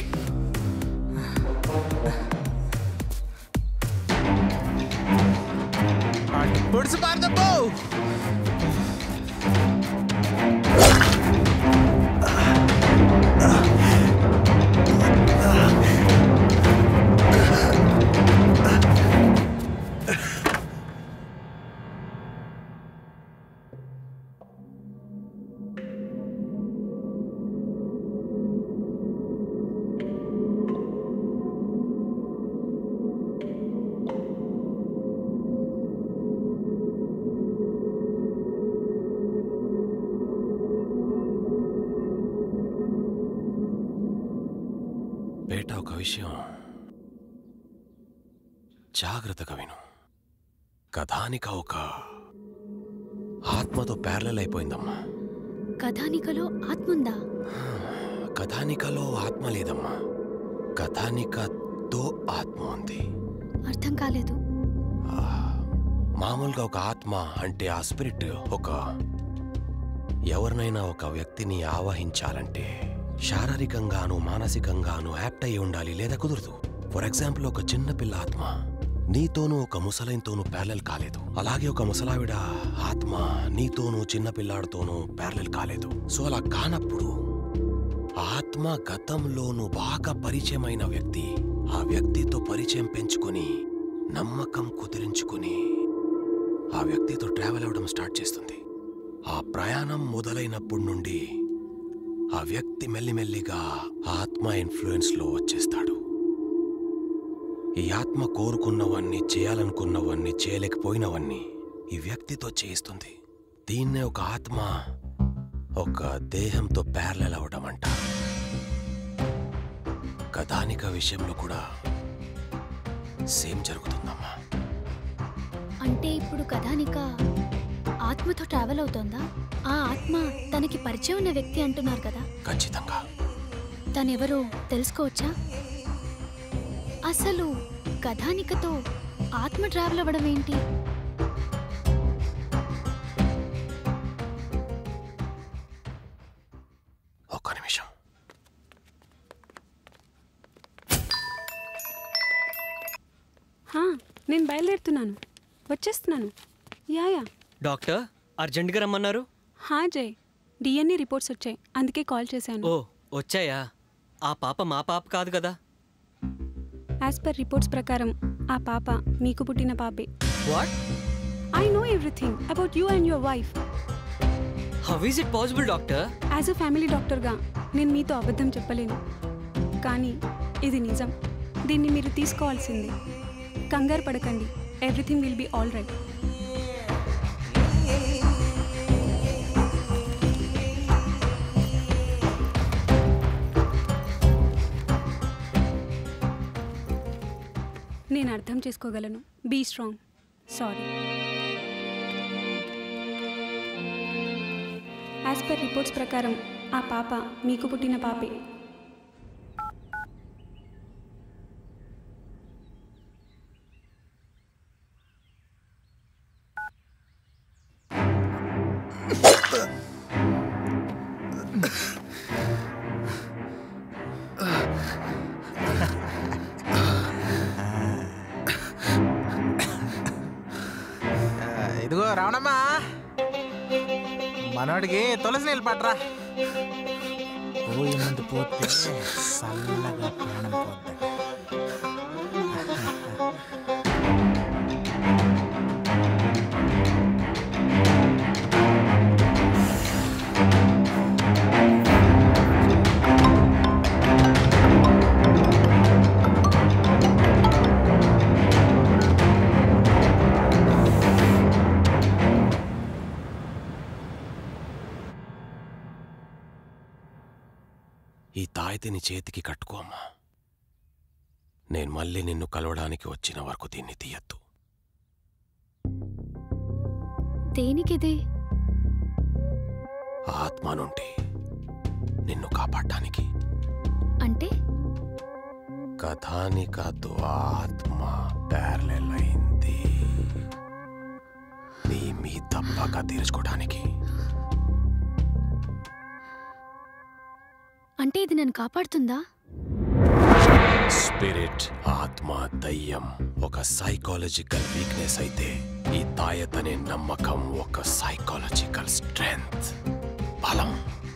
పొడిసి పారదబ్బో బేట ఒక విషయం జాగ్రత్తగా విను కథానిక ఒక ఆత్మతో ప్యారలల్ అయిపోయిందమ్మా కథానికలో ఆత్ముందా కథానికలో ఆత్మ లేదమ్మా కథానికతో ఆత్మ ఉంది అర్థం కాలేదు మామూలుగా ఒక ఆత్మ అంటే ఆ స్పిరిట్ ఒక ఎవరినైనా ఒక వ్యక్తిని ఆవహించాలంటే శారీరకంగాను మానసికంగాను యాప్ట్ అయి ఉండాలి లేదా కుదరదు ఫర్ ఎగ్జాంపుల్ ఒక చిన్న పిల్ల ఆత్మ నీతోనూ ఒక ముసలైన్తోనూ ప్యారలల్ కాలేదు అలాగే ఒక ముసలావిడ ఆత్మ నీతోనూ చిన్న పిల్లాడితోనూ ప్యారలల్ కాలేదు సో అలా కానప్పుడు ఆత్మ గతంలోనూ బాగా పరిచయమైన వ్యక్తి ఆ వ్యక్తితో పరిచయం పెంచుకొని నమ్మకం కుదిరించుకొని ఆ వ్యక్తితో ట్రావెల్ అవ్వడం స్టార్ట్ చేస్తుంది ఆ ప్రయాణం మొదలైనప్పటి నుండి ఆ వ్యక్తి మెల్లిమెల్లిగా ఆత్మ ఇన్ఫ్లుయెన్స్లో వచ్చేస్తాడు ఈ ఆత్మ కోరుకున్నవన్నీ చేయాలనుకున్నవన్నీ చేయలేకపోయినవన్నీ ఈ వ్యక్తితో చేయిస్తుంది దీన్నే ఒక ఆత్మ ఒక దేహంతో ప్యారలల్ అవడం అంట కథానిక విషయంలో కూడా సేమ్ జరుగుతుందమ్మా అంటే ఇప్పుడు కథానిక ఆత్మతో ట్రావెల్ అవుతోందా ఆ ఆత్మ తనకి పరిచయం ఉన్న వ్యక్తి అంటున్నారు కదా ఖచ్చితంగా తనెవరో తెలుసుకోవచ్చా అసలు కథానికతో ఆత్మ ట్రావెల్ అవ్వడం ఏంటి ఒక్క నిమిషం హా, నేను బయలుదేరుతున్నాను వచ్చేస్తున్నాను యా యా డాక్టర్ అర్జెంటుగా రమ్మన్నారు హా జై డిఎన్ఏ రిపోర్ట్స్ వచ్చాయి అందుకే కాల్ చేశాను ఓ వచ్చాయా ఆ పాప మా పాప కాదు కదా యాజ్ పర్ రిపోర్ట్స్ ప్రకారం ఆ పాప మీకు పుట్టిన పాపే what I know everything about you and your wife how is it possible doctor as a family డాక్టర్గా నేను మీతో అబద్ధం చెప్పలేను కానీ ఇది నిజం దీన్ని మీరు తీసుకోవాల్సిందే కంగారు పడకండి everything will be all right నేను అర్థం చేసుకోగలను be strong sorry as per reports ప్రకారం ఆ పాప మీకు పుట్టిన పాపే ఇదిగో రావణమ్మా మనోడికి తులసి నీళ్ళు పట్రా పోయి ముందు పోతే చల్లగా ప్రాణం పోద్ది ఈ తాయితిని చేతికి కట్టుకో అమ్మా నేను మళ్ళీ నిన్ను కలవడానికి వచ్చిన వరకు దీన్ని తీయద్దు దేనికిది ఆత్మ నుండి నిన్ను కాపాడటానికి అంటే కథానికతో ఆత్మ ప్యారలెల్ అయింది నీ మీ తప్పక తీర్చుకోవడానికి అంటే ఇది నన్ను కాపాడుతుందా స్పిరిట్ ఆత్మ దయ్యం ఒక సైకాలజికల్ వీక్నెస్ అయితే ఈ తాయత్ అనే నమ్మకం ఒక సైకాలజికల్ స్ట్రెంగ్త్ బలం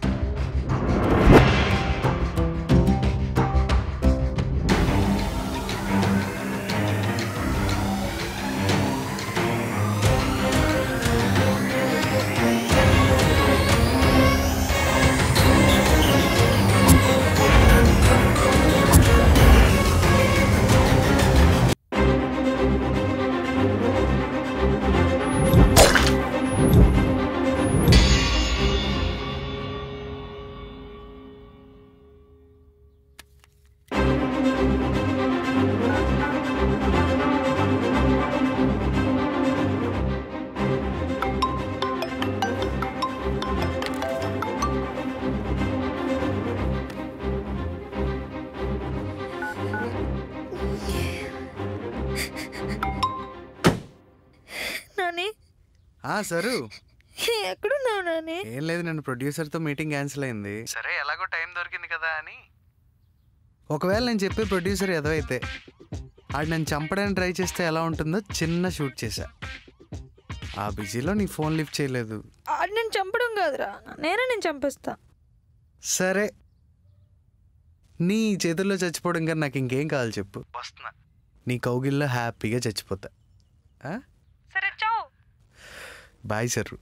నాని ఆ సరు ఎక్కడున్నావు నాని ఏం లేదు నేను ప్రొడ్యూసర్తో మీటింగ్ క్యాన్సిల్ అయింది సరే ఎలాగో టైం దొరికింది కదా అని ఒకవేళ నేను చెప్పే ప్రొడ్యూసర్ ఏదో అయితే ఆడు నన్ను చంపడానికి ట్రై చేస్తే ఎలా ఉంటుందో చిన్న షూట్ చేశా ఆ బిజీలో నీ ఫోన్ లిఫ్ట్ చేయలేదు ఆడు నేను చంపడం కాదురా నేనే నేను చంపేస్తా సరే నీ చేతుల్లో చచ్చిపోవడం కానీ నాకు ఇంకేం కావాలి చెప్పు వస్తున్నా నీ కౌగిల్లో హ్యాపీగా చచ్చిపోతా ఆ? సరే చావు బాయ్ సరు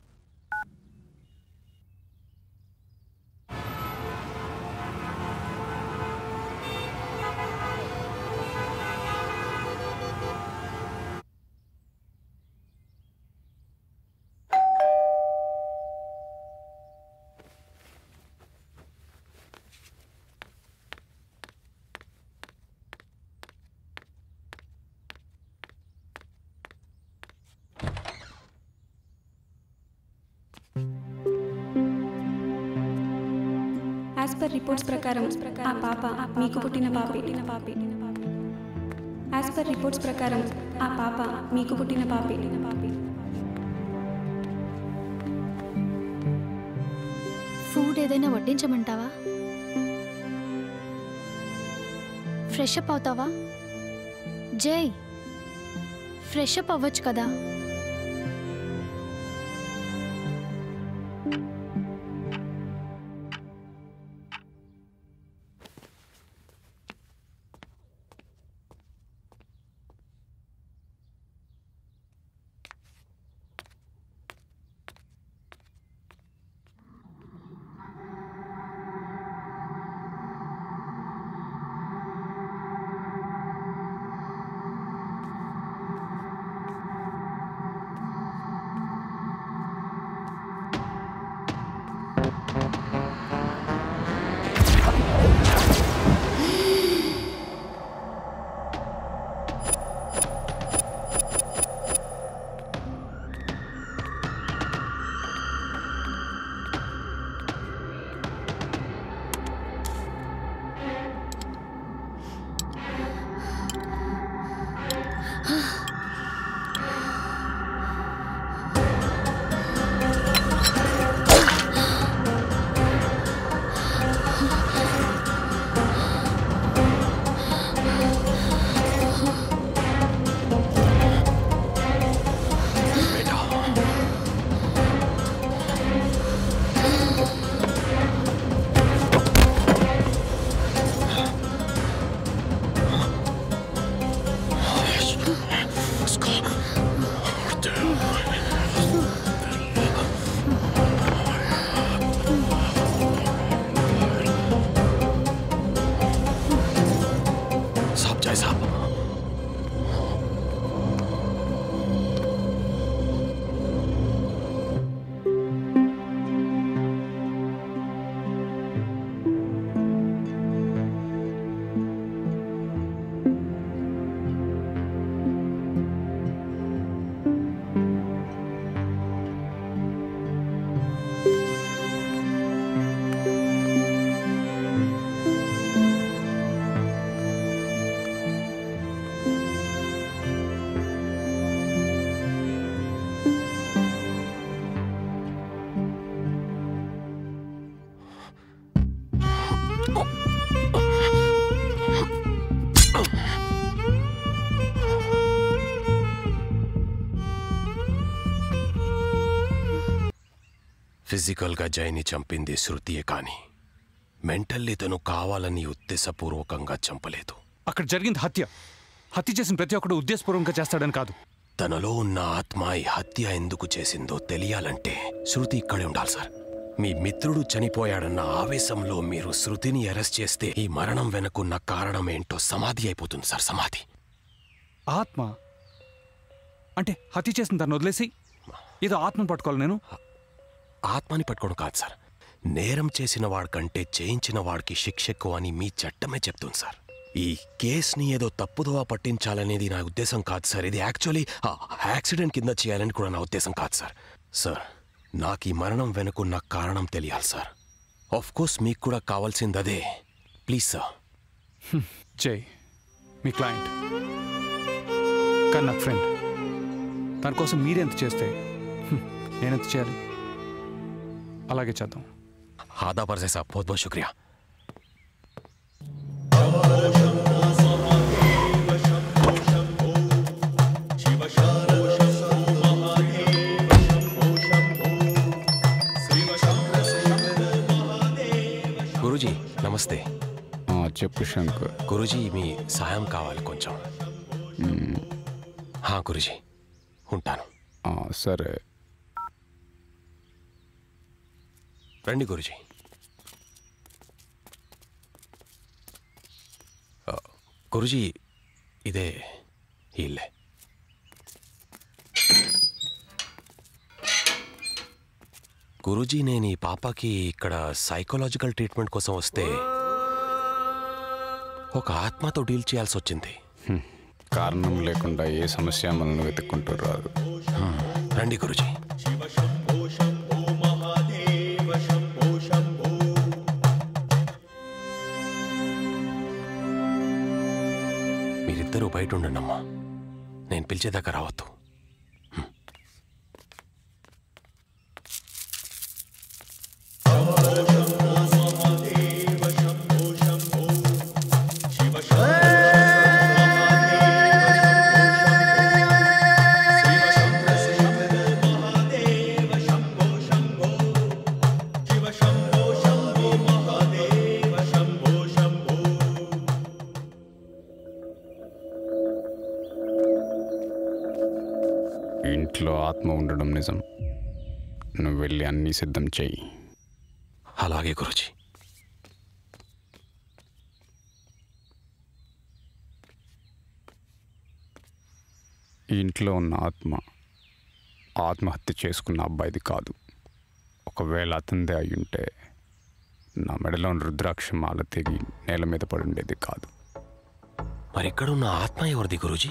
యాజ్ పర్ రిపోర్ట్స్ ప్రకారం ఆ పాప మీకు పుట్టిన పాపే పాపే యాజ్ పర్ రిపోర్ట్స్ ప్రకారం ఆ పాప మీకు పుట్టిన పాపే పాపే ఫుడ్ ఏదైనా వడ్డించమంటావా ఫ్రెష్ అప్ అవుతావా జై ఫ్రెష్ అప్ అవ్వచ్చు కదా भाई साहब ఫిజికల్గా జైని చంపింది శృతియే కానీ మెంటల్లీ తను కావాలని ఉద్దేశపూర్వకంగా చంపలేదు అక్కడ జరిగింది హత్య హత్య చేసిన ప్రతి ఒక్కడు ఉద్దేశపూర్వకంగా చేస్తాడని కాదు తనలో ఉన్న ఆత్మ ఈ హత్య ఎందుకు చేసిందో తెలియాలంటే శృతి ఇక్కడే ఉండాలి సార్ మీ మిత్రుడు చనిపోయాడన్న ఆవేశంలో మీరు శృతిని అరెస్ట్ చేస్తే ఈ మరణం వెనుకున్న కారణం ఏంటో సమాధి అయిపోతుంది సార్ సమాధి ఆత్మ అంటే హత్య చేసిన తను వదిలేసి ఏదో ఆత్మను పట్టుకోవాలి నేను ఆత్మని పట్టుకోవడం కాదు సార్ నేరం చేసిన వాడికంటే చేయించిన వాడికి శిక్ష ఎక్కువ అని మీ చట్టమే చెప్తుంది సార్ ఈ కేసుని ఏదో తప్పుదోవ పట్టించాలనేది నా ఉద్దేశం కాదు సార్ ఇది యాక్చువల్లీ యాక్సిడెంట్ కింద చేయాలని కూడా నా ఉద్దేశం కాదు సార్ సార్ నాకు ఈ మరణం వెనుకున్న కారణం తెలియాలి సార్ ఆఫ్ కోర్స్ మీకు కూడా కావాల్సింది అదే ప్లీజ్ సార్ జై మీ క్లయింట్ కానీ నా ఫ్రెండ్ తన కోసం మీరెంత చేస్తే హ్మ్, నేనెంత చేయాలి అలాగే చేద్దాం आधा पर से साहब बहुत बहुत शुक्रिया గురుజీ నమస్తే చెప్పు శంకర్ గురుజీ మీ సాయం కావాలి కొంచెం హా గురుజీ ఉంటాను ఆ, సరే రండి గురుజీ ఆ, గురుజీ ఇదే ఈ ఇల్లే గురుజీ నేను ఈ పాపకి ఇక్కడ సైకలాజికల్ ట్రీట్మెంట్ కోసం వస్తే ఒక ఆత్మతో డీల్ చేయాల్సి వచ్చింది హ్మ్. కారణం లేకుండా ఏ సమస్య మనల్ని వెతుక్కుంటూ రాదు రండి గురుజీ మీరిద్దరూ బయట ఉండండి అమ్మా నేను పిలిచేదాకా రావద్దు ఇంట్లో ఆత్మ ఉండడం నిజం నువ్వు వెళ్ళి అన్నీ సిద్ధం చెయ్యి అలాగే గురుజీ ఈ ఇంట్లో ఉన్న ఆత్మ ఆత్మహత్య చేసుకున్న అబ్బాయిది కాదు ఒకవేళ అతందే అయి ఉంటే నా మెడలోని రుద్రాక్ష మాల తెగి నేల మీద పడి ఉండేది కాదు మరి ఇక్కడున్న ఆత్మ ఎవరిది గురుజీ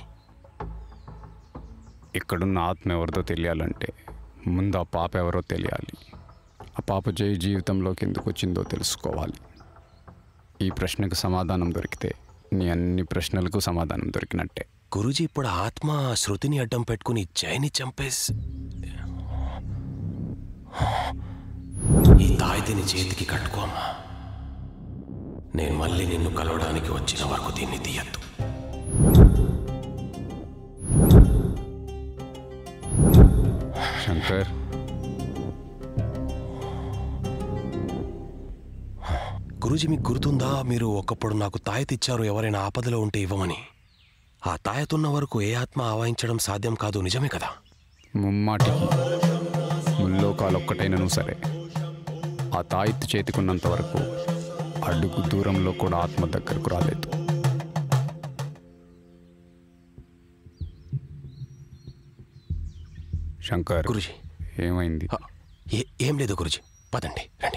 ఇక్కడున్న ఆత్మ ఎవరిదో తెలియాలంటే ముందు ఆ పాప ఎవరో తెలియాలి ఆ పాప జై జీవితంలోకి ఎందుకు వచ్చిందో తెలుసుకోవాలి ఈ ప్రశ్నకు సమాధానం దొరికితే నీ అన్ని ప్రశ్నలకు సమాధానం దొరికినట్టే గురుజీ ఇప్పుడు ఆత్మ శృతిని అడ్డం పెట్టుకుని జైని చంపేసి ఈ తాయితిని చేతికి కట్టుకోమ్మా నేను మళ్ళీ నిన్ను కలవడానికి వచ్చిన వరకు దీన్ని తీయద్దు శంకర్ గురూజీ మీకు గుర్తుందా మీరు ఒకప్పుడు నాకు తాయెత్ ఇచ్చారు ఎవరైనా ఆపదలో ఉంటే ఇవ్వమని ఆ తాయెతున్న వరకు ఏ ఆత్మ ఆవాహించడం సాధ్యం కాదు నిజమే కదా ముమ్మాటికి ముల్లోకాలు ఒక్కటైనను సరే ఆ తాయెత్తు చేతికున్నంత వరకు అడుగు దూరంలో కూడా ఆత్మ దగ్గరకు రాలేదు శంకర్ గురుజీ ఏమైంది ఏ- ఏం లేదు గురుజీ పదండి రండి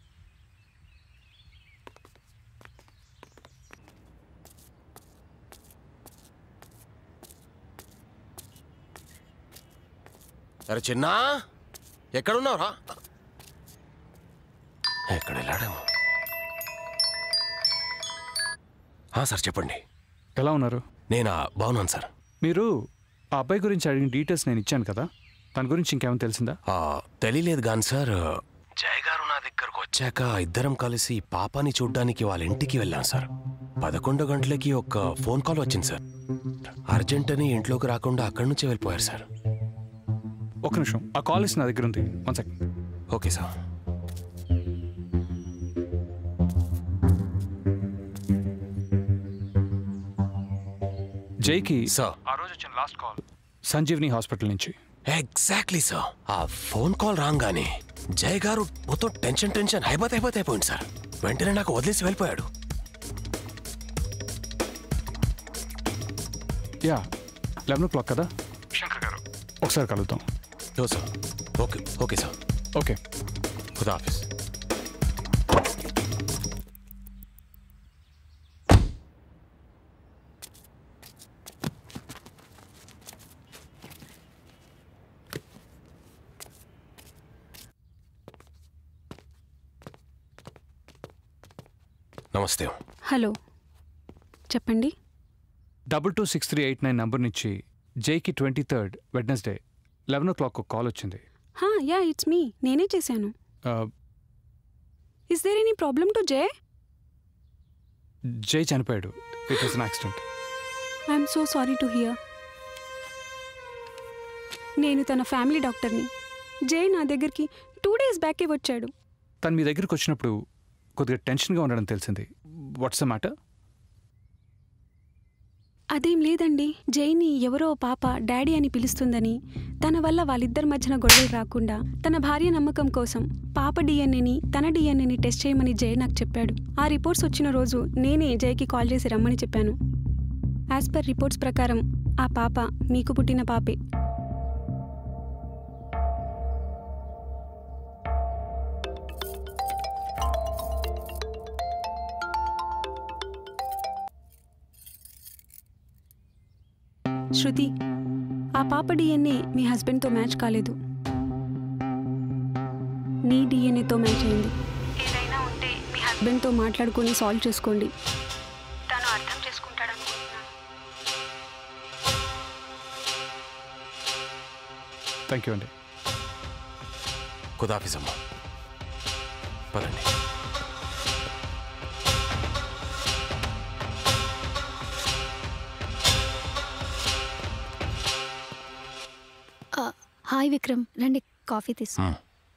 అరే చిన్నా ఎక్కడున్నావురా ఎక్కడ వెళ్ళాడేమో ఆ, సార్ చెప్పండి ఎలా ఉన్నారు నేనా బాగున్నాను సార్ మీరు ఆ అబ్బాయి గురించి అడిగిన డీటెయిల్స్ నేను ఇచ్చాను కదా తన గురించి ఇంకేమైనా తెలిసిందా ఆ, తెలియలేదు కానీ సార్ జయ్ గారు నా దగ్గరకు వచ్చాక ఇద్దరం కలిసి పాపాని చూడ్డానికి వాళ్ళ ఇంటికి వెళ్ళాం సార్ పదకొండు గంటలకి ఒక ఫోన్ కాల్ వచ్చింది సార్ అర్జెంట్ అని ఇంట్లోకి రాకుండా అక్కడి నుంచి వెళ్ళిపోయారు సార్ ఒక నిమిషం ఆ కాల్ నా దగ్గర ఉంది వన్ సెకండ్ ఓకే సార్ జైకి సార్ ఆ రోజు వచ్చిన లాస్ట్ కాల్ సంజీవ్ని హాస్పిటల్ నుంచి ఎగ్జాక్ట్లీ సార్ ఆ ఫోన్ కాల్ రాగానే జయ్ గారు మొత్తం టెన్షన్ టెన్షన్ హైబత్ హైబత్ అయిపోయింది సార్ వెంటనే నాకు వదిలేసి వెళ్ళిపోయాడు యా లెవెన్ ఓ క్లాక్ కదా శంకర్ గారు ఒకసారి కలుద్దాం oh sir okay okay sir okay ఖుదాఫిస్ నమస్తే హలో చెప్పండి double two six three eight nine number నుంచి జైకి twenty third Wednesday eleven o'clock call వచ్చింది హా యా ఇట్స్ మీ నేనే చేశాను ఆ, is there any problem to జే జై చనిపోయాడు it was an accident I'm so sorry to hear నేను తన ఫ్యామిలీ డాక్టర్ని జై నా దగ్గరికి టూ డేస్ బ్యాకే వచ్చాడు తను మీ దగ్గరికి వచ్చినప్పుడు కొద్దిగా టెన్షన్గా ఉండడం తెలిసింది వాట్స్ ద మ్యాటర్ అదేం లేదండి జైని ఎవరో పాప డాడీ అని పిలుస్తుందని తన వల్ల వాళ్ళిద్దరి మధ్యన గొడవలు రాకుండా తన భార్య నమ్మకం కోసం పాప డిఎన్ఏని తన డిఎన్ఏని టెస్ట్ చేయమని జై నాకు చెప్పాడు ఆ రిపోర్ట్స్ వచ్చిన రోజు నేనే జైకి కాల్ చేసి రమ్మని చెప్పాను యాజ్ పర్ రిపోర్ట్స్ ప్రకారం ఆ పాప మీకు పుట్టిన పాపే శృతి ఆ పాప డిఎన్ఏ మీ హస్బెండ్తో మ్యాచ్ కాలేదు నీ డిఎన్ఏతో మ్యాచ్ అయింది ఏదైనా ఉంటే మీ హస్బెండ్తో మాట్లాడుకొని సాల్వ్ చేసుకోండి తను అర్థం చేసుకుంటాడనుకుంటున్నాను థ్యాంక్ యూ అండి ఖుదాఫిజ్ అమ్మా పదండి ఆ, హాయ్ విక్రమ్ రండి కాఫీ తీసుకో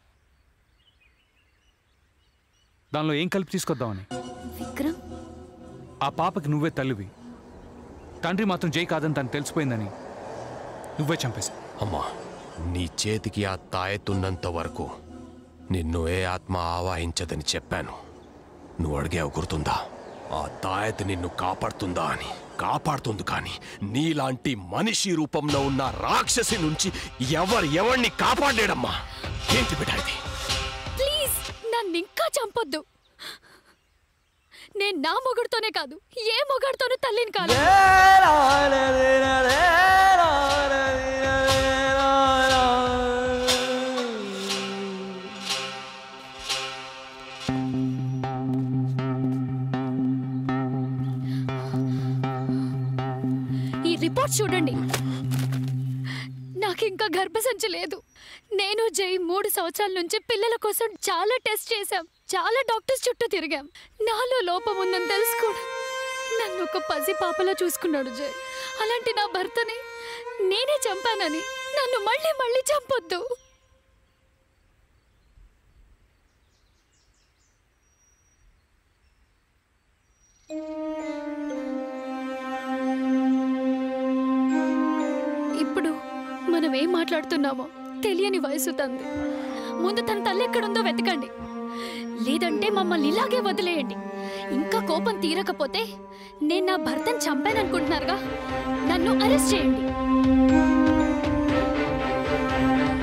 దానిలో ఏం కలిపి తీసుకొద్దామని విక్రమ్ ఆ పాపకి నువ్వే తల్లివి తండ్రి మాత్రం జై కాదని తను తెలిసిపోయిందని నువ్వే చంపేశా అమ్మా నీ చేతికి ఆ తాయెత్తున్నంత వరకు నిన్ను ఏ ఆత్మ ఆవాహించదని చెప్పాను నువ్వు అడిగావు గుర్తుందా ఆ తాయెత్ నిన్ను కాపాడుతుందా అని కాపాడుతుంది కానీ నీలాంటి మనిషి రూపంలో ఉన్న రాక్షసి నుంచి ఎవరు ఎవరిని కాపాడలేడమ్మా ఏంటి బిడ్డ ఇది ప్లీజ్ నన్ను ఇంకా చంపొద్దు నేను నా మొగుడుతోనే కాదు ఏ మొగుడుతోనూ తల్లిని కాదు ఈ రిపోర్ట్ చూడండి నాకు ఇంకా గర్భసంచి లేదు నేను జై మూడు సంవత్సరాల నుంచి పిల్లల కోసం చాలా టెస్ట్ చేశాం చాలా డాక్టర్స్ చుట్టూ తిరిగాం నాలో లోపం ఉందని తెలుసుకోవడం నన్ను ఒక పసి పాపలా చూసుకున్నాడు జై అలాంటి నా భర్తని నేనే చంపానని నన్ను మళ్ళీ మళ్ళీ చంపొద్దు ఇప్పుడు మనం ఏం మాట్లాడుతున్నామో తెలియని వయసు తంది ముందు తన తల్లి ఎక్కడుందో వెతకండి లేదంటే మమ్మల్ని ఇలాగే వదిలేయండి ఇంకా కోపం తీరకపోతే నేను నా భర్తను చంపాననుకుంటున్నారుగా నన్ను అరెస్ట్ చేయండి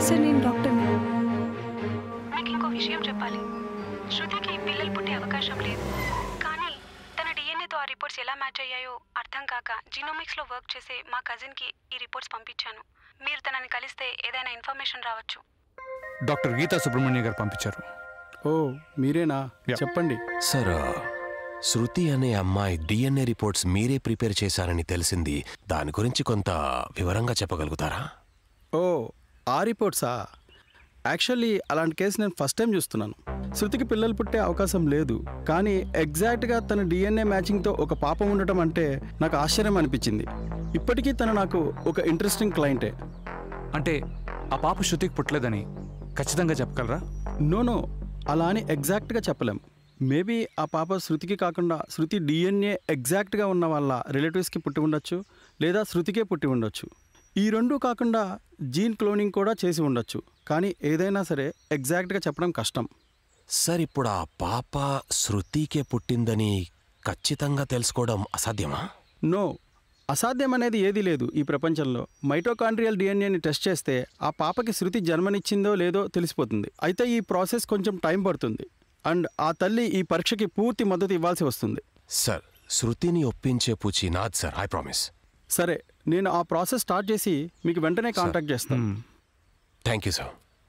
సార్ నేను డాక్టర్ని మీకు ఇంకో విషయం చెప్పాలి శృతికి పిల్లలు పుట్టే అవకాశం లేదు కానీ తన డిఎన్ఏతో ఆ రిపోర్ట్స్ ఎలా మ్యాచ్ అయ్యాయో అర్థం కాక జీనోమిక్స్లో వర్క్ చేసే మా కజిన్కి ఈ రిపోర్ట్స్ పంపించాను మీరు తనని కలిస్తే ఏదైనా ఇన్ఫర్మేషన్ రావచ్చు డాక్టర్ గీతా సుబ్రహ్మణ్య గారు పంపించారు ఓ మీరేనా చెప్పండి సార్ శృతి అనే అమ్మాయి డిఎన్ఏ రిపోర్ట్స్ మీరే ప్రిపేర్ చేశారని తెలిసింది దాని గురించి కొంత వివరంగా చెప్పగలుగుతారా ఓ ఆ రిపోర్ట్సా యాక్చువల్లీ అలాంటి కేసు నేను ఫస్ట్ టైం చూస్తున్నాను శృతికి పిల్లలు పుట్టే అవకాశం లేదు కానీ ఎగ్జాక్ట్గా తన డిఎన్ఏ మ్యాచింగ్తో ఒక పాప ఉండటం అంటే నాకు ఆశ్చర్యం అనిపించింది ఇప్పటికీ తను నాకు ఒక ఇంట్రెస్టింగ్ క్లయింటే అంటే ఆ పాప శృతికి పుట్టలేదని ఖచ్చితంగా చెప్పగలరా నో నో అలా అని ఎగ్జాక్ట్గా చెప్పలేం మేబీ ఆ పాప శృతికి కాకుండా శృతి డిఎన్ఏ ఎగ్జాక్ట్గా ఉన్న వాళ్ళ రిలేటివ్స్కి పుట్టి ఉండొచ్చు లేదా శృతికే పుట్టి ఉండొచ్చు ఈ రెండు కాకుండా జీన్ క్లోనింగ్ కూడా చేసి ఉండొచ్చు కానీ ఏదైనా సరే ఎగ్జాక్ట్గా చెప్పడం కష్టం సార్ ఇప్పుడు ఆ పాప శృతికే పుట్టిందని ఖచ్చితంగా తెలుసుకోవడం అసాధ్యమా నో అసాధ్యం అనేది ఏదీ లేదు ఈ ప్రపంచంలో మైటోకాండ్రియల్ డిఎన్ఏని టెస్ట్ చేస్తే ఆ పాపకి శృతి జన్మనిచ్చిందో లేదో తెలిసిపోతుంది అయితే ఈ ప్రాసెస్ కొంచెం టైం పడుతుంది అండ్ ఆ తల్లి ఈ పరీక్షకి పూర్తి మద్దతు ఇవ్వాల్సి వస్తుంది సార్ శృతిని ఒప్పించే పూచి నాద్ సార్ ఐ ప్రామిస్ సరే నేను ఆ ప్రాసెస్ స్టార్ట్ చేసి మీకు వెంటనే కాంటాక్ట్ చేస్తాను థ్యాంక్ యూ సార్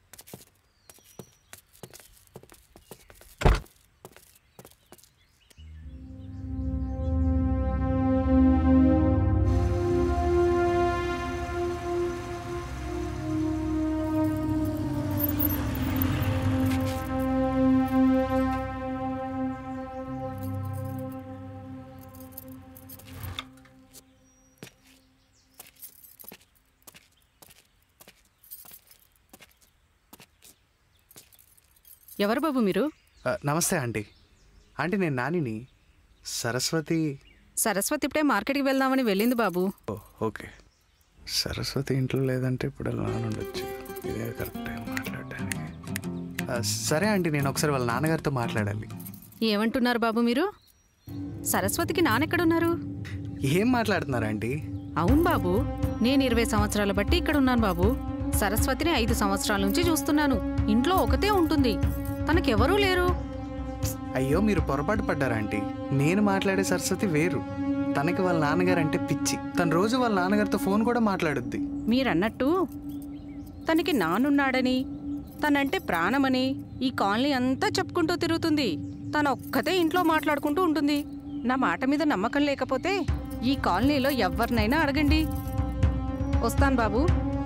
ఎవరు బాబు మీరు ఆ, నమస్తే ఆంటీ ఆంటీ నేను నానిని సరస్వతి సరస్వతి ఇప్పుడే మార్కెట్కి వెళ్దామని వెళ్ళింది బాబు ఓ ఓకే సరస్వతి ఇంట్లో లేదంటే ఇప్పుడు నాన్న ఉండొచ్చు ఇదే కరెక్ట్ టైం మాట్లాడడానికి ఆ, సరే ఆంటీ నేను ఒకసారి వాళ్ళ నాన్నగారితో మాట్లాడాలి ఏమంటున్నారు బాబు మీరు సరస్వతికి నానెక్కడున్నారు ఏం మాట్లాడుతున్నారు ఆంటీ అవును బాబు నేను ఇరవై సంవత్సరాల బట్టి ఇక్కడ ఉన్నాను బాబు సరస్వతిని ఐదు సంవత్సరాల నుంచి చూస్తున్నాను ఇంట్లో ఒకతే ఉంటుంది తనకెవరూ లేరు అయ్యో మీరు పొరపాటు పడ్డారా ఆంటీ నేను మాట్లాడే సరస్వతి వేరు తనకి వాళ్ళ నాన్నగారు అంటే పిచ్చి తను రోజు వాళ్ళ నాన్నగారితో ఫోన్ కూడా మాట్లాడుద్ది మీరన్నట్టు తనకి నానున్నాడని తనంటే ప్రాణమని ఈ కాలనీ అంతా చెప్పుకుంటూ తిరుగుతుంది తన ఒక్కతే ఇంట్లో మాట్లాడుకుంటూ ఉంటుంది నా మాట మీద నమ్మకం లేకపోతే ఈ కాలనీలో ఎవరినైనా అడగండి వస్తాను బాబు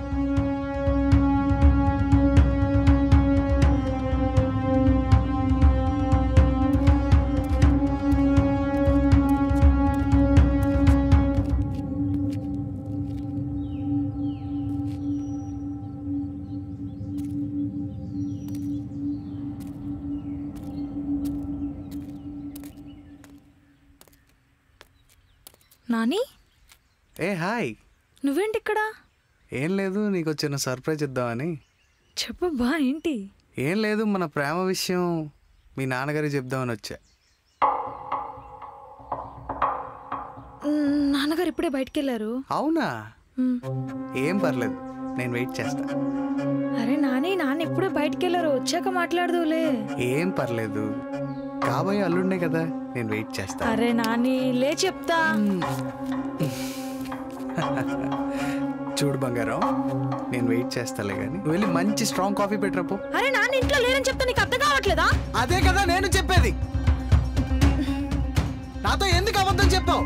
నాని ఏ హాయ్ నువ్వేంటి ఇక్కడ ఏం లేదు నీకు చిన్న సర్ప్రైజ్ ఇద్దామని చెప్పబ్బా ఏంటి ఏం లేదు మన ప్రేమ విషయం మీ నాన్నగారికి చెప్దామని వచ్చా మ్, నాన్నగారు ఇప్పుడే బయటికి వెళ్ళారు అవునా మ్. ఏం పర్లేదు నేను వెయిట్ చేస్తా అరే నాని నాన్న ఇప్పుడే బయటికి వెళ్ళారు వచ్చాక మాట్లాడదులే ఏం పర్లేదు కాబోయే అల్లుండే కదా నేను వెయిట్ చేస్తా అరే నాని లే చెప్తా చూడు బంగారం నేను వెయిట్ చేస్తాలే కానీ నువ్వు వెళ్ళి మంచి స్ట్రాంగ్ కాఫీ పెట్టరపో అరే నాన్న ఇంట్లో లేరని చెప్తే నీకు అర్థం కావట్లేదా అదే కదా నేను చెప్పేది నాతో ఎందుకు అబద్ధం చెప్పావు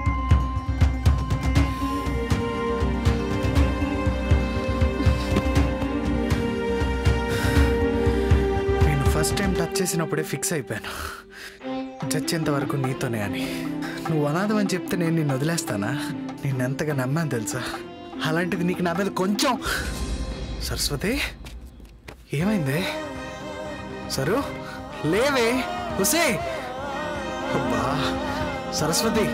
నేను ఫస్ట్ టైం టచ్ చేసినప్పుడే ఫిక్స్ అయిపోయాను చచ్చేంత వరకు నీతోనే అని నువ్వు అనాథం అని చెప్తే నేను నిన్ను వదిలేస్తానా నిన్ను ఎంతగా నమ్మాను తెలుసా అలాంటిది నీకు నా మీద కొంచెం సరస్వతి ఏమైంది సరు లేవే హుసే అబ్బా సరస్వతి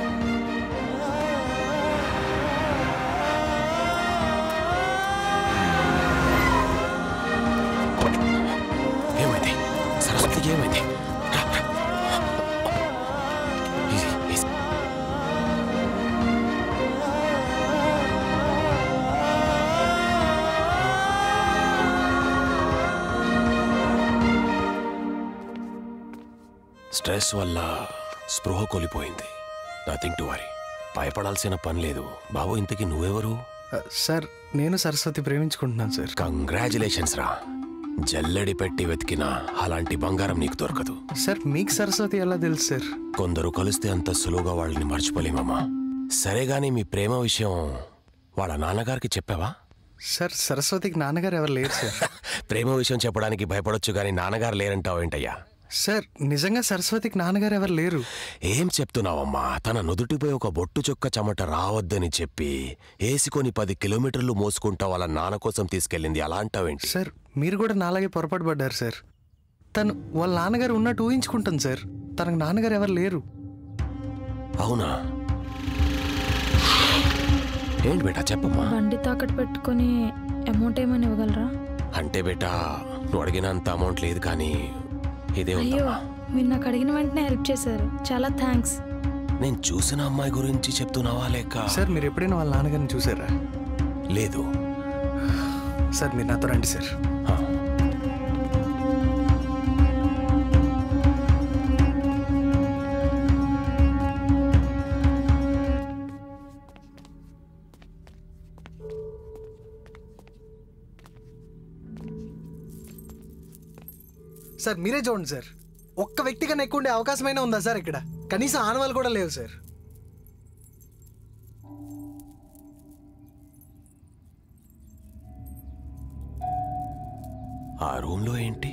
ఏమైంది సరస్వతికి ఏమైంది రా, రా. Easy, easy. స్ట్రెస్ వల్ల స్పృహ కోల్పోయింది నథింగ్ టు వరీ భయపడాల్సిన పని లేదు బాబు ఇంతకీ నువ్వెవరు సార్ నేను సరస్వతి ప్రేమించుకుంటున్నాను సార్ కంగ్రాచులేషన్స్ రా జల్లెడి పెట్టి వెతికినా అలాంటి బంగారం నీకు దొరకదు సార్ మీకు సరస్వతి ఎలా తెలుసు సార్ కొందరు కలిస్తే అంత సులువుగా వాళ్ళని మర్చిపోలేమమ్మా సరే గానీ మీ ప్రేమ విషయం వాళ్ళ నాన్నగారికి చెప్పావా సార్ సరస్వతికి నాన్నగారు ఎవరు లేరు సార్ ప్రేమ విషయం చెప్పడానికి భయపడొచ్చు కానీ నాన్నగారు లేరంటావేంటయ్యా సార్ నిజంగా సరస్వతికి నాన్నగారు ఎవరు లేరు ఏం చెప్తున్నావమ్మా తన నుదుటిపై ఒక బొట్టు చొక్క చెమట రావద్దని చెప్పి ఏసుకొని పది కిలోమీటర్లు మోసుకుంటా వాళ్ళ నాన్న కోసం తీసుకెళ్ళింది అలా అంటావేంటి సార్ మీరు కూడా నాలాగే పొరపాటు పడ్డారు సార్ తను వాళ్ళ నాన్నగారు ఉన్నట్టు ఊహించుకుంటాను సార్ తనకు నాన్నగారు ఎవరు లేరు అవునా ఏంటి బేటా చెప్పమ్మా బండి తాకట్టు పెట్టుకొని అమౌంట్ ఏమైనా ఇవ్వగలరా అంటే బేటా నువ్వు అడిగినంత అమౌంట్ లేదు కానీ ఇదే అయ్యో ఉందమ్మా మీరు నాకు అడిగిన వెంటనే హెల్ప్ చేశారు చాలా థ్యాంక్స్ నేను చూసిన అమ్మాయి గురించి చెప్తున్నావా లేక సార్ మీరు ఎప్పుడైనా వాళ్ళ నాన్నగారిని చూసారా లేదు సార్ మీరు నాతో రండి సార్ సార్ మీరే చూడండి సార్ ఒక్క వ్యక్తి కన్నా ఎక్కువ ఉండే అవకాశమైనా ఉందా సార్ ఇక్కడ కనీసం ఆనవాళ్ళు కూడా లేవు సార్ ఆ రూమ్లో ఏంటి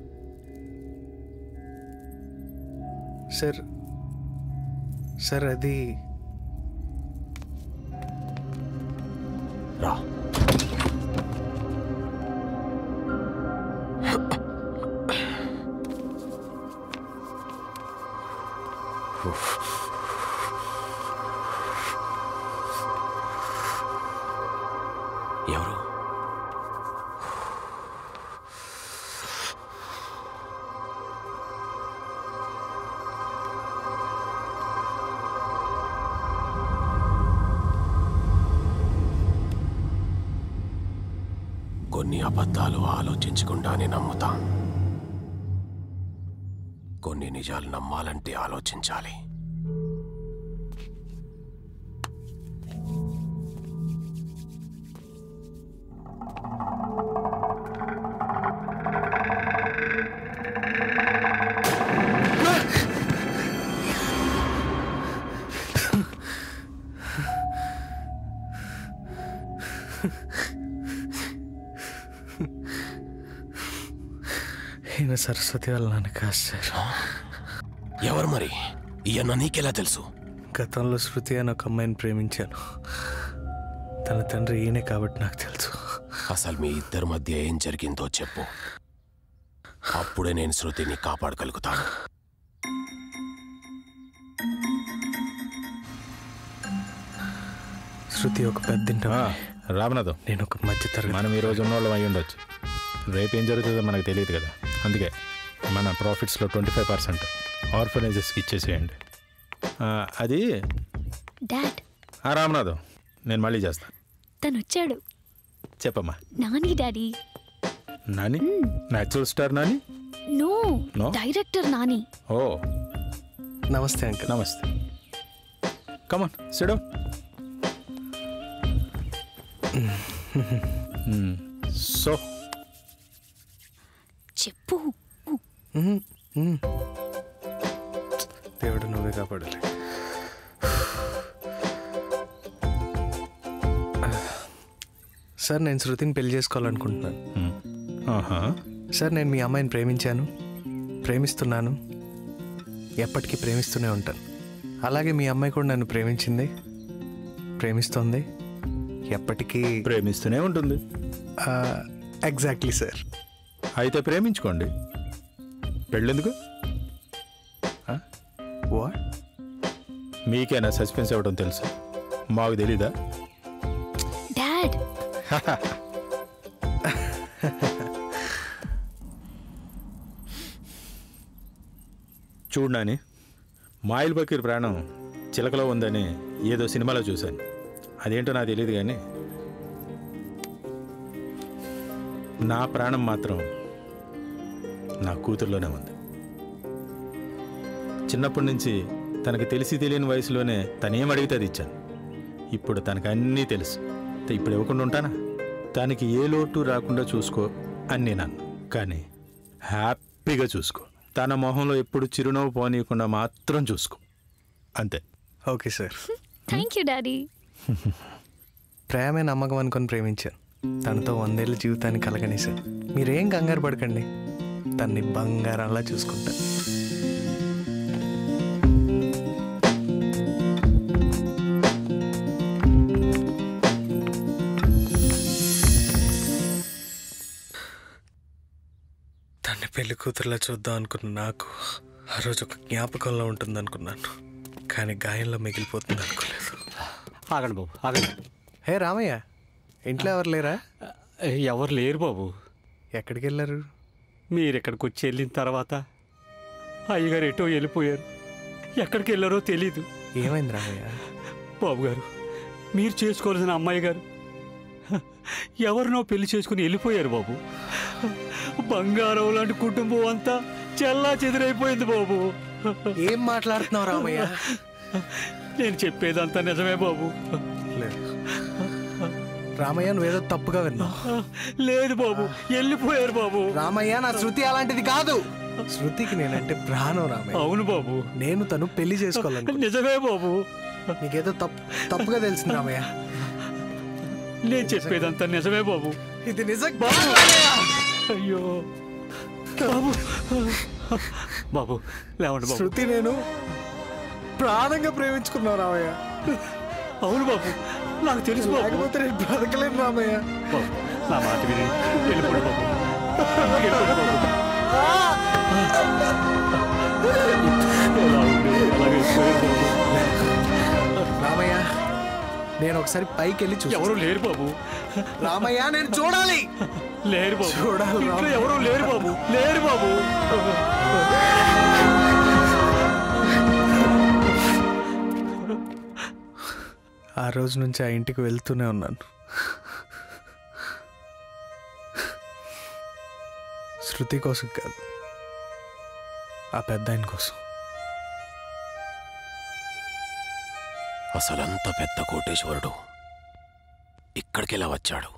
సార్ సార్ అది రా ఎవరు కొన్ని అబద్ధాలు ఆలోచించకుండానే నమ్ముతాం కొన్ని నిజాలు నమ్మాలంటే ఆలోచించాలి ఈయన సరస్వతి వాళ్ళ నాన్న కాదు సార్ ఎవరు మరి ఈయన నీకెలా తెలుసు గతంలో శృతి అని ఒక అమ్మాయిని ప్రేమించాను తన తండ్రి ఈయనే కాబట్టి నాకు తెలుసు అసలు మీ ఇద్దరి మధ్య ఏం జరిగిందో చెప్పు అప్పుడే నేను శృతిని కాపాడగలుగుతాను శృతి ఒక పెద్దింట రామనాథం నేను ఒక మధ్య తరగతి మనం ఈ రోజు ఉన్నోళ్ళం అయి ఉండొచ్చు రేపు ఏం జరుగుతుందో మనకు తెలియదు కదా అందుకే మన ప్రాఫిట్స్లో ట్వంటీ ఫైవ్ పర్సెంట్ ఆర్ఫనైజెస్కి ఇచ్చేసేయండి ఆ, అది డాడ్ ఆ, రామనాథం నేను మళ్ళీ చేస్తాను తను వచ్చాడు చెప్పమ్మా Nani daddy Nani natural star Nani no No? Director Nani oh నమస్తే అంకుల్ నమస్తే కమాన్ సిడో సో చెప్పు దేవుడు నువ్వే కాపాడాలి సార్ నేను శృతిని పెళ్లి చేసుకోవాలనుకుంటున్నాను సార్ నేను మీ అమ్మాయిని ప్రేమించాను ప్రేమిస్తున్నాను ఎప్పటికీ ప్రేమిస్తూనే ఉంటాను అలాగే మీ అమ్మాయి కూడా నన్ను ప్రేమించింది ప్రేమిస్తోంది ఎప్పటికీ ప్రేమిస్తూనే ఉంటుంది ఎగ్జాక్ట్లీ సార్ అయితే ప్రేమించుకోండి పెళ్ళెందుకు వాట్ మీకేనా సస్పెన్స్ అవ్వడం తెలుసు మాకు తెలీదా డాడ్ చూడు నాని మాయిల్ బకీర్ ప్రాణం చిలకలో ఉందని ఏదో సినిమాలో చూశాను అదేంటో నాకు తెలియదు కానీ నా ప్రాణం మాత్రం నా కూతుర్లోనే ఉంది చిన్నప్పటి నుంచి తనకు తెలిసి తెలియని వయసులోనే తనేం అడిగితే అది ఇచ్చాను ఇప్పుడు తనకు అన్నీ తెలుసు త- ఇప్పుడు ఇవ్వకుండా ఉంటానా తనకి ఏ లోటు రాకుండా చూసుకో అని నేను అన్నా కానీ హ్యాపీగా చూసుకో తన మొహంలో ఎప్పుడు చిరునవ్వు పోనీయకుండా మాత్రం చూసుకో అంతే okay sir thank you daddy ప్రేమే నమ్మకం అనుకొని ప్రేమించాను తనతో వందేళ్ళ జీవితాన్ని కలగనేసాను మీరేం కంగారు పడకండి తన్ని బంగారంలా చూసుకుంటా తన్ని పెళ్లి కూతురులా చూద్దాం అనుకున్న నాకు ఆ రోజు ఒక జ్ఞాపకంలో ఉంటుంది అనుకున్నాను కానీ గాయంలో మిగిలిపోతుంది అనుకోలేదు ఆగండి బాబు ఆగండి హే రామయ్య ఇంట్లో ఎవరు లేరా ఎవరు లేరు బాబు ఎక్కడికి వెళ్ళారు మీరు ఇక్కడికి వచ్చి వెళ్ళిన తర్వాత అయ్యగారు ఎటో వెళ్ళిపోయారు ఎక్కడికి వెళ్ళారో తెలీదు ఏమైంది రామయ్య బాబు గారు మీరు చేసుకోవాల్సిన అమ్మాయి గారు ఎవరినో పెళ్లి చేసుకుని వెళ్ళిపోయారు బాబు బంగారం లాంటి కుటుంబం అంతా చెల్లా చెదిరైపోయింది బాబు ఏం మాట్లాడుతున్నావు రామయ్య నేను చెప్పేదంతా నిజమే బాబు లేదు రామయ్య నువ్వేదో తప్పుగా విన్నావు లేదు బాబు వెళ్ళిపోయారు బాబు రామయ్య నా శృతి అలాంటిది కాదు శృతికి నేనంటే ప్రాణం రామయ్య అవును బాబు నేను తను పెళ్లి చేసుకోవాలను నిజమే బాబు నీకేదో తప్పు తప్పుగా తెలిసింది రామయ్య నేను చెప్పేదంతా నిజమే బాబు ఇది నిజం బాబు అయ్యో బాబు బాబు లేవండి బాబు శృతి నేను ప్రాణంగా ప్రేమించుకున్నావు రామయ్య అవును బాబు నాకు తెలుసు బాబు లేకపోతే నేను బ్రతకలేను రామయ్య బాబు నా మాట విని వెళ్ళిపోండి బాబు ఇంటికి వెళ్ళిపోండి బాబు ఎలా ఉంది? అలాగే వెళ్ళిపోయారు బాబు. రామయ్య నేను ఒకసారి పైకి వెళ్ళి చూసి ఎవరు లేరు బాబు రామయ్య నేను చూడాలి లేరు బాబు చూడాలి ఇంట్లో రామయ్య. ఎవరు లేరు బాబు లేరు బాబు ఆ రోజు నుంచి ఆ ఇంటికి వెళ్తూనే ఉన్నాను శృతి కోసం కాదు ఆ పెద్ద ఆయన కోసం అసలంత పెద్ద కోటేశ్వరుడు ఇక్కడికెలా వచ్చాడు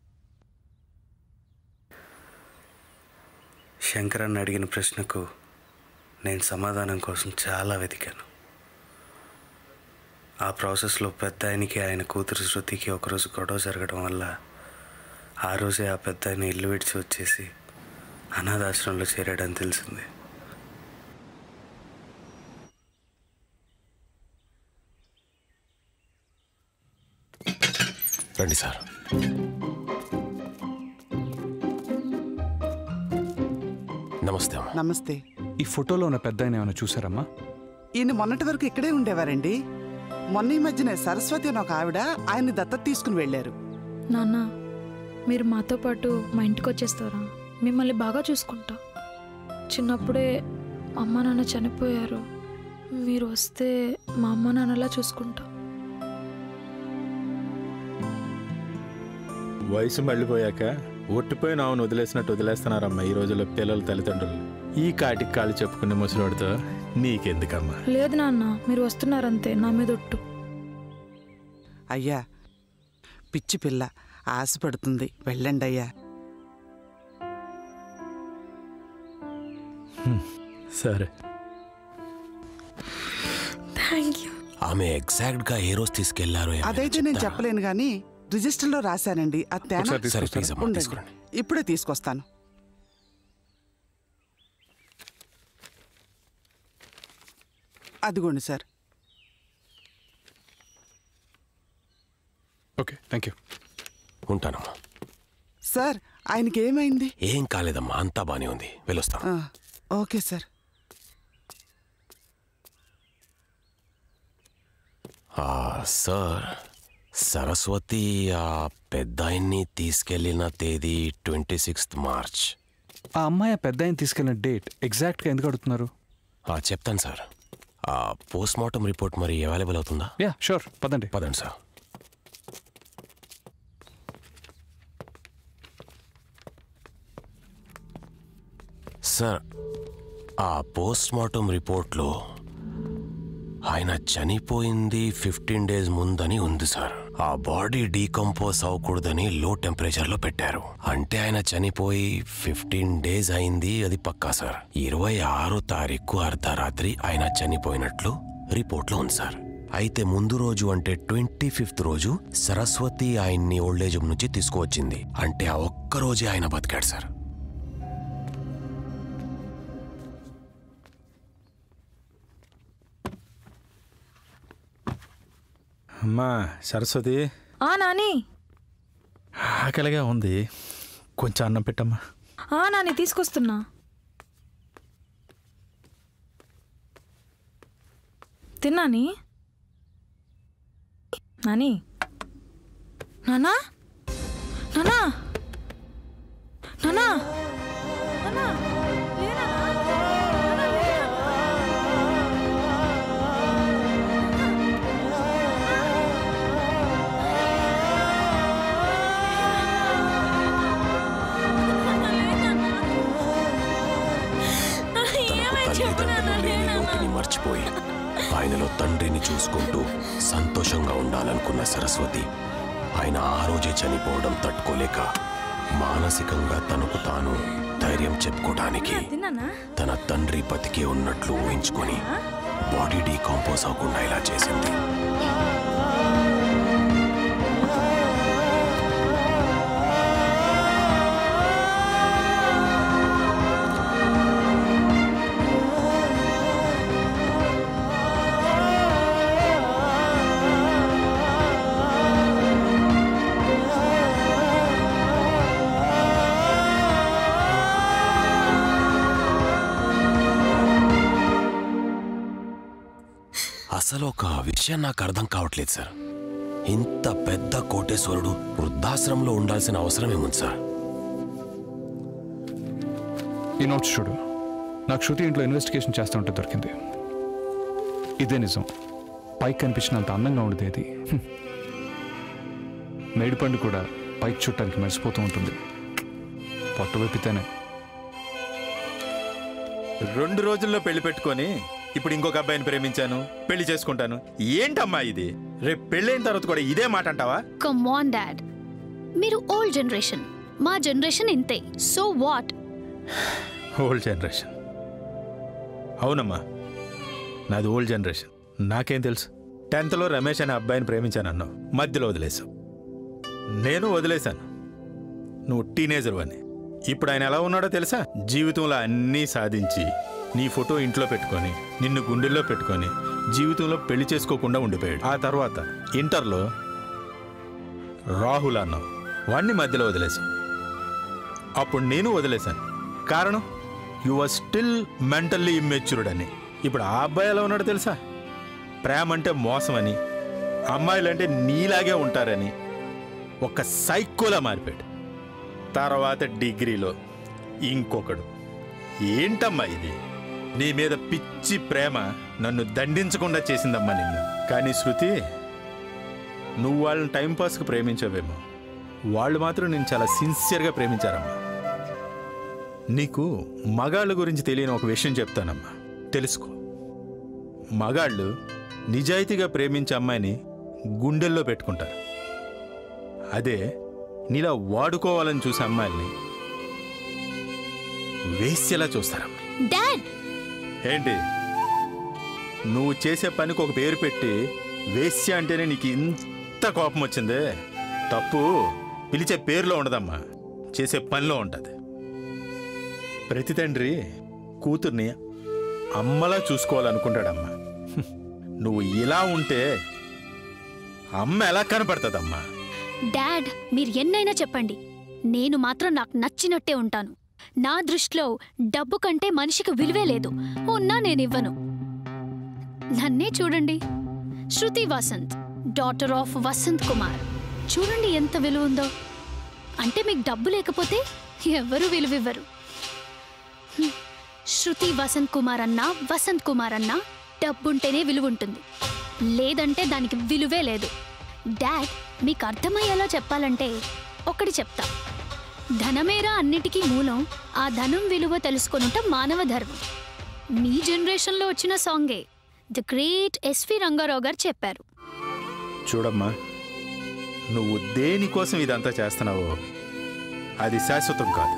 శంకరన్ అడిగిన ప్రశ్నకు నేను సమాధానం కోసం చాలా వెతికాను ఆ ప్రాసెస్లో పెద్ద ఆయనకి ఆయన కూతురు శృతికి ఒకరోజు గొడవ జరగడం వల్ల ఆ రోజే ఆ పెద్ద ఆయన ఇల్లు విడిచి వచ్చేసి అనాథాశ్రమంలో చేరాడని తెలిసింది రండి సార్ నమస్తే అమ్మా నమస్తే ఈ ఫోటోలో ఉన్న పెద్ద ఆయన ఏమైనా చూసారమ్మా ఈయన మొన్నటి వరకు ఇక్కడే ఉండేవారండి మొన్న ఈ మధ్యనే సరస్వతి అని ఒక ఆవిడ ఆయన్ని దత్తత తీసుకుని వెళ్ళారు నాన్న మీరు మాతో పాటు మా ఇంటికి వచ్చేస్తారా మిమ్మల్ని బాగా చూసుకుంటా చిన్నప్పుడే అమ్మ నాన్న చనిపోయారు మీరు వస్తే మా అమ్మ నాన్నలా చూసుకుంటా వయసు మళ్ళీపోయాక ఒట్టిపోయిన ఆవును వదిలేసినట్టు వదిలేస్తున్నారమ్మా ఈ రోజుల్లో పిల్లల తల్లిదండ్రులు ఈ కాటికి కాళ్ళు చెప్పుకునే ముసలివాడితో నీకెందుకమ్మా లేదు నాన్న మీరు వస్తున్నారంతే నా మీద ఒట్టు అయ్యా పిచ్చి పిల్ల ఆశపడుతుంది వెళ్ళండి అయ్యా సరే థ్యాంక్ యూ ఆమె ఎగ్జాక్ట్ గా ఏ రోజు తీసుకెళ్లారో ఏమైనా అదైతే నేను చెప్పలేను కానీ రిజిస్టర్లో రాశానండి అది తేనా ఒకసారి సరే, ప్లీజ్ అమ్మా, ఉండండి. తీసుకురండి. ఇప్పుడే తీసుకొస్తాను అదిగోండి సార్ ఓకే థ్యాంక్ యూ ఉంటానమ్మా సార్ ఆయనకి ఏమైంది ఏం కాలేదమ్మా అంతా బానే ఉంది వెళ్ళొస్తాను ఆ, ఓకే సార్ ఆ, సార్ సరస్వతి ఆ పెద్ద ఆయన్ని తీసుకెళ్లిన తేదీ ట్వంటీ సిక్స్త్ మార్చ్ ఆ అమ్మాయి ఆ పెద్ద ఆయన తీసుకెళ్ళిన డేట్ ఎగ్జాక్ట్గా ఎందుకు అడుగుతున్నారు ఆ, చెప్తాను సార్ ఆ పోస్ట్ మార్టం రిపోర్ట్ మరి అవైలబుల్ అవుతుందా యా షూర్ పదండి పదండి సార్ సార్ ఆ పోస్ట్ మార్టం రిపోర్ట్లో ఆయన చనిపోయింది ఫిఫ్టీన్ డేస్ ముందని ఉంది సార్ ఆ బాడీ డీకంపోజ్ అవ్వకూడదని లో టెంపరేచర్ లో పెట్టారు అంటే ఆయన చనిపోయి ఫిఫ్టీన్ డేస్ అయింది అది పక్కా సార్ ఇరవై ఆరో తారీఖు అర్ధరాత్రి ఆయన చనిపోయినట్లు రిపోర్ట్లో ఉంది సార్ అయితే ముందు రోజు అంటే ట్వంటీ ఫిఫ్త్ రోజు సరస్వతి ఆయన్ని ఓల్డేజ్ హోమ్ నుంచి తీసుకువచ్చింది అంటే ఆ ఒక్క రోజే ఆయన బతికాడు సార్ అమ్మా సరస్వతి ఆ నాని ఆకలిగా ఉంది కొంచెం అన్నం పెట్టమ్మా ఆ నాని తీసుకొస్తున్నా తిన్నాని నాని నానా నానా నానా నానా లేనా? నానా, లేనా? తల్లిదండ్రులు లేని లోటుని మర్చిపోయి ఆయనలో తండ్రిని చూసుకుంటూ సంతోషంగా ఉండాలనుకున్న సరస్వతి ఆయన ఆ రోజే చనిపోవడం తట్టుకోలేక మానసికంగా తనకు తాను ధైర్యం చెప్పుకోవడానికి తిన్నానా తన తండ్రి బతికే ఉన్నట్లు ఊహించుకొని బాడీ డీకాంపోజ్ అవ్వకుండా ఇలా చేసింది అసలు ఒక విషయం నాకు అర్థం కావట్లేదు సార్ ఇంత పెద్ద కోటేశ్వరుడు వృద్ధాశ్రమంలో ఉండాల్సిన అవసరం ఏముంది సార్ ఈ నోట్స్ చూడు నాకు శృతి ఇంట్లో ఇన్వెస్టిగేషన్ చేస్తూ ఉంటే దొరికింది ఇదే నిజం పైకి కనిపించినంత అందంగా ఉండేది అది హ్మ్. మేడిపండు కూడా పైకి చుట్టానికి మెరిసిపోతూ ఉంటుంది పొట్ట వెప్పితేనే రెండు రోజుల్లో పెళ్లి పెట్టుకొని ఇప్పుడు ఇంకొక అబ్బాయిని ప్రేమించాను పెళ్లి చేసుకుంటాను ఏంటమ్మా ఇది రేపు పెళ్ళైన తర్వాత కూడా ఇదే మాట అంటావా కమ్ ఆన్ డాడ్ మీరు ఓల్డ్ జనరేషన్ మా జనరేషన్ ఇంతే సో వాట్ ఓల్డ్ జనరేషన్ అవునమ్మా నాది ఓల్డ్ జనరేషన్ నాకేం తెలుసు టెన్త్లో రమేష్ అనే అబ్బాయిని ప్రేమించాను అన్నావు మధ్యలో వదిలేసావు నేను వదిలేశాను నువ్వు టీనేజర్ అని ఇప్పుడు ఆయన ఎలా ఉన్నాడో తెలుసా జీవితంలో అన్నీ సాధించి నీ ఫోటో ఇంట్లో పెట్టుకొని నిన్ను గుండెల్లో పెట్టుకొని జీవితంలో పెళ్లి చేసుకోకుండా ఉండిపోయాడు ఆ తర్వాత ఇంటర్లో రాహుల్ అన్నావు వాణ్ణి మధ్యలో వదిలేశాం అప్పుడు నేను వదిలేశాను కారణం you are still mentally immatured అని ఇప్పుడు ఆ అబ్బాయి ఎలా ఉన్నాడో తెలుసా ప్రేమ అంటే మోసం అని అమ్మాయిలంటే నీలాగే ఉంటారని ఒక సైకోలా మారిపోయాడు తర్వాత డిగ్రీలో ఇంకొకడు ఏంటమ్మా ఇది నీ మీద పిచ్చి ప్రేమ నన్ను దండించకుండా చేసిందమ్మా నిన్ను కానీ శృతి నువ్వు వాళ్ళని టైంపాస్కి ప్రేమించవేమో వాళ్ళు మాత్రం నేను చాలా సిన్సియర్గా ప్రేమించారమ్మా నీకు మగాళ్ళ గురించి తెలియని ఒక విషయం చెప్తానమ్మా తెలుసుకో మగాళ్ళు నిజాయితీగా ప్రేమించే అమ్మాయిని గుండెల్లో పెట్టుకుంటారు అదే నీలా వాడుకోవాలని చూసే అమ్మాయిల్ని వేస్యలా చూస్తారమ్మా డాడ్ ఏంటి నువ్వు చేసే పనికి ఒక పేరు పెట్టి వేశ్య అంటేనే నీకు ఇంత కోపం వచ్చిందే తప్పు పిలిచే పేరులో ఉండదమ్మా చేసే పనిలో ఉంటుంది ప్రతి తండ్రి కూతుర్ని అమ్మలా చూసుకోవాలనుకుంటాడమ్మా హ్మ్. నువ్వు ఇలా ఉంటే అమ్మ ఎలా కనపడుతుందమ్మా డాడ్ మీరు ఎన్నైనా చెప్పండి నేను మాత్రం నాకు నచ్చినట్టే ఉంటాను నా దృష్టిలో డబ్బు కంటే మనిషికి విలువే లేదు ఉన్నా నేను ఇవ్వను నన్నే చూడండి శృతి వసంత్ డాటర్ ఆఫ్ వసంత్ కుమార్ చూడండి ఎంత విలువ ఉందో అంటే మీకు డబ్బు లేకపోతే ఎవ్వరూ విలువివ్వరు హ్మ్. శృతి వసంత్ కుమార్ అన్నా వసంత్ కుమార్ అన్నా డబ్బుంటేనే విలువ ఉంటుంది లేదంటే దానికి విలువే లేదు డాడ్ మీకు అర్థమయ్యేలా చెప్పాలంటే ఒకటి చెప్తా ధనమేరా అన్నిటికీ మూలం ఆ ధనం విలువ తెలుసుకొనుట మానవ ధర్మం మీ జనరేషన్లో వచ్చిన సాంగే ద గ్రేట్ ఎస్వి రంగారావు గారు చెప్పారు చూడమ్మా నువ్వు దేనికోసం ఇదంతా చేస్తున్నావో అది శాశ్వతం కాదు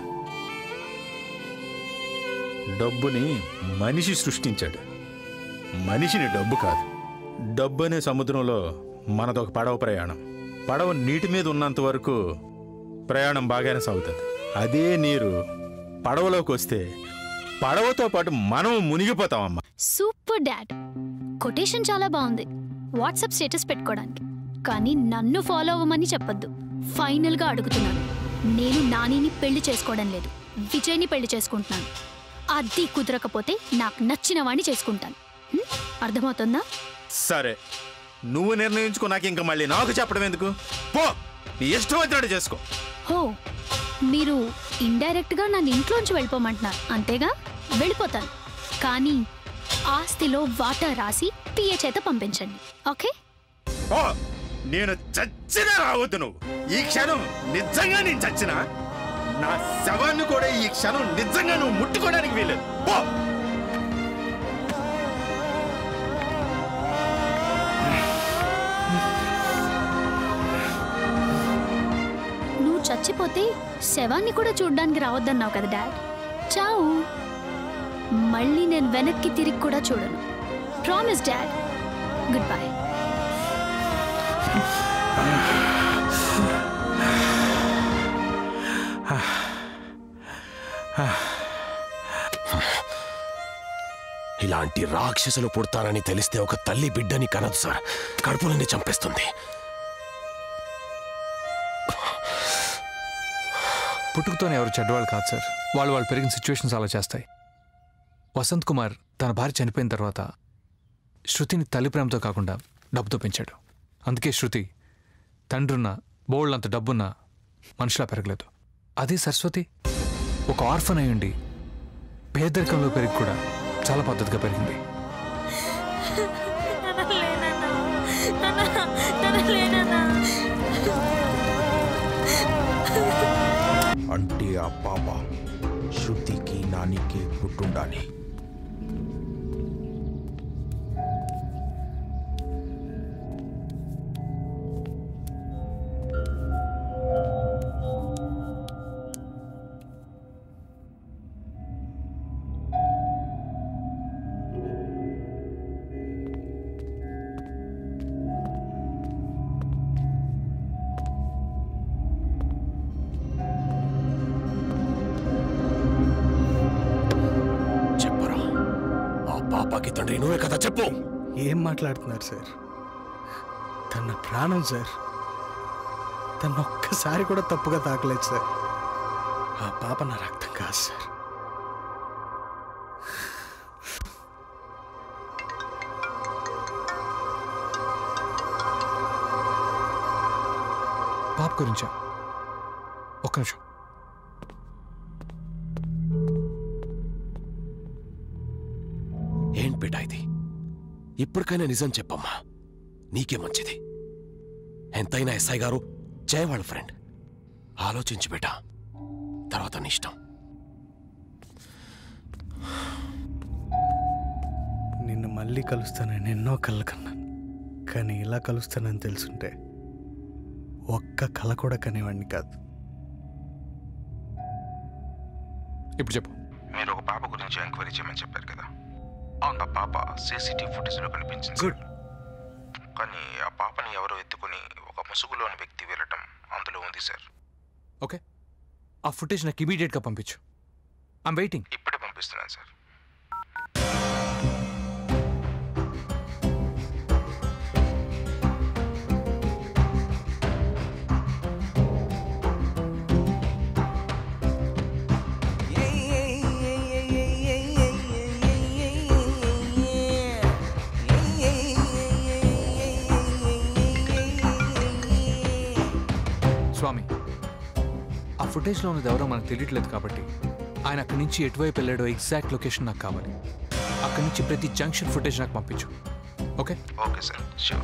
డబ్బుని మనిషి సృష్టించాడు మనిషిని డబ్బు కాదు డబ్బు అనే సముద్రంలో మనదొక పడవ ప్రయాణం పడవ నీటి మీద ఉన్నంత వరకు ప్రయాణం బాగానే సాగుతుంది అదే నీరు పడవలోకి వస్తే పడవతో పాటు మనం మునిగిపోతామమ్మా సూపర్ డాడ్ కొటేషన్ చాలా బాగుంది వాట్సాప్ స్టేటస్ పెట్టుకోవడానికి కానీ నన్ను ఫాలో అవ్వమని చెప్పొద్దు ఫైనల్ గా అడుగుతున్నాను నేను నానిని పెళ్లి చేసుకోవడం లేదు విజయ్ని పెళ్లి చేసుకుంటున్నాను అది కుదరకపోతే నాకు నచ్చిన వాణ్ణి చేసుకుంటాను హ్మ్? అర్థమవుతుందా సరే నువ్వు నిర్ణయించుకో నాకు ఇంకా మళ్ళీ నాకు చెప్పడం ఎందుకు పో నీ ఇష్టం వచ్చినట్టు చేసుకో హో మీరు ఇండైరెక్ట్ గా నన్ను ఇంట్లోంచి వెళ్ళిపోమంటున్నారు అంతేగా వెళ్ళిపోతాను కానీ ఆస్తిలో వాటా రాసి పిఏ చేత పంపించండి ఓకే ఓ నేను చచ్చినా రావద్దు నువ్వు ఈ క్షణం నిజంగా నేను చచ్చినా నా శవాన్ని కూడా ఈ క్షణం నిజంగా నువ్వు ముట్టుకోవడానికి వీలేదు పో నువ్వు చచ్చిపోతే శవాన్ని కూడా చూడ్డానికి రావద్దన్నావు కదా డాడ్ చావు మళ్ళీ నేను వెనక్కి తిరిగి కూడా చూడను ప్రామిస్ డాడ్ గుడ్ బై ఇలాంటి రాక్షసులు పుడతారని తెలిస్తే ఒక తల్లి బిడ్డని కనదు సార్ కడుపులని చంపేస్తుంది పుట్టుకతోనే ఎవరు చెడ్డవాళ్ళు కాదు సార్ వాళ్ళు వాళ్ళు పెరిగిన సిచ్యువేషన్స్ అలా చేస్తాయి వసంత్ కుమార్ తన భార్య చనిపోయిన తర్వాత శృతిని తల్లి ప్రేమతో కాకుండా డబ్బుతో పెంచాడు అందుకే శృతి తండ్రున్న బోల్డ్ డబ్బున్న మనిషిలా పెరగలేదు అదే సరస్వతి ఒక ఆర్ఫన్ అయి ఉండి పేదరికంలో పెరిగి కూడా చాలా పద్ధతిగా పెరిగింది అంటే ఆ పాప శృతికి నానికి పుట్టుండాలి చెప్పరా ఆ పాపకి తండ్రి నువ్వే కదా చెప్పు ఏం మాట్లాడుతున్నారు సార్ తన ప్రాణం సార్ తను ఒక్కసారి కూడా తప్పుగా తాకలేదు సార్ ఆ పాప నా రక్తం కాదు సార్ పాప గురించా ఒక్క నిమిషం ఏంటి బిడ్డ ఇది ఇప్పటికైనా నిజం చెప్పమ్మా నీకే మంచిది ఎంతైనా ఎస్ఐ గారు జయవాళ్ళ ఫ్రెండ్ ఆలోచించి బిడ్డ తర్వాత నీ ఇష్టం నిన్ను మళ్ళీ కలుస్తానని ఎన్నో కళ్ళు కన్నాను కానీ ఇలా కలుస్తానని తెలుసుంటే ఒక్క కళ కూడా కనేవాడిని కాదు ఇప్పుడు చెప్పు మీరు ఒక పాప గురించి ఎంక్వైరీ చేయమని చెప్పారు కదా ఆ పాప సీసీటీవీ ఫుటేజ్లో కనిపించింది సార్. కానీ ఆ పాపని ఎవరో ఎత్తుకుని ఒక ముసుగులోని వ్యక్తి వెళ్ళటం అందులో ఉంది సార్ ఓకే ఆ ఫుటేజ్ నాకు ఇమీడియట్గా పంపించు ఐమ్ వెయిటింగ్ ఇప్పుడే పంపిస్తున్నాను సార్ స్వామి ఆ ఫుటేజ్లో ఉన్నది ఎవరో మనకు తెలియట్లేదు కాబట్టి ఆయన అక్కడి నుంచి ఎటువైపు వెళ్ళాడో ఎగ్జాక్ట్ లొకేషన్ నాకు కావాలి అక్కడి నుంచి ప్రతి జంక్షన్ ఫుటేజ్ నాకు పంపించు ఓకే ఓకే సార్ షూర్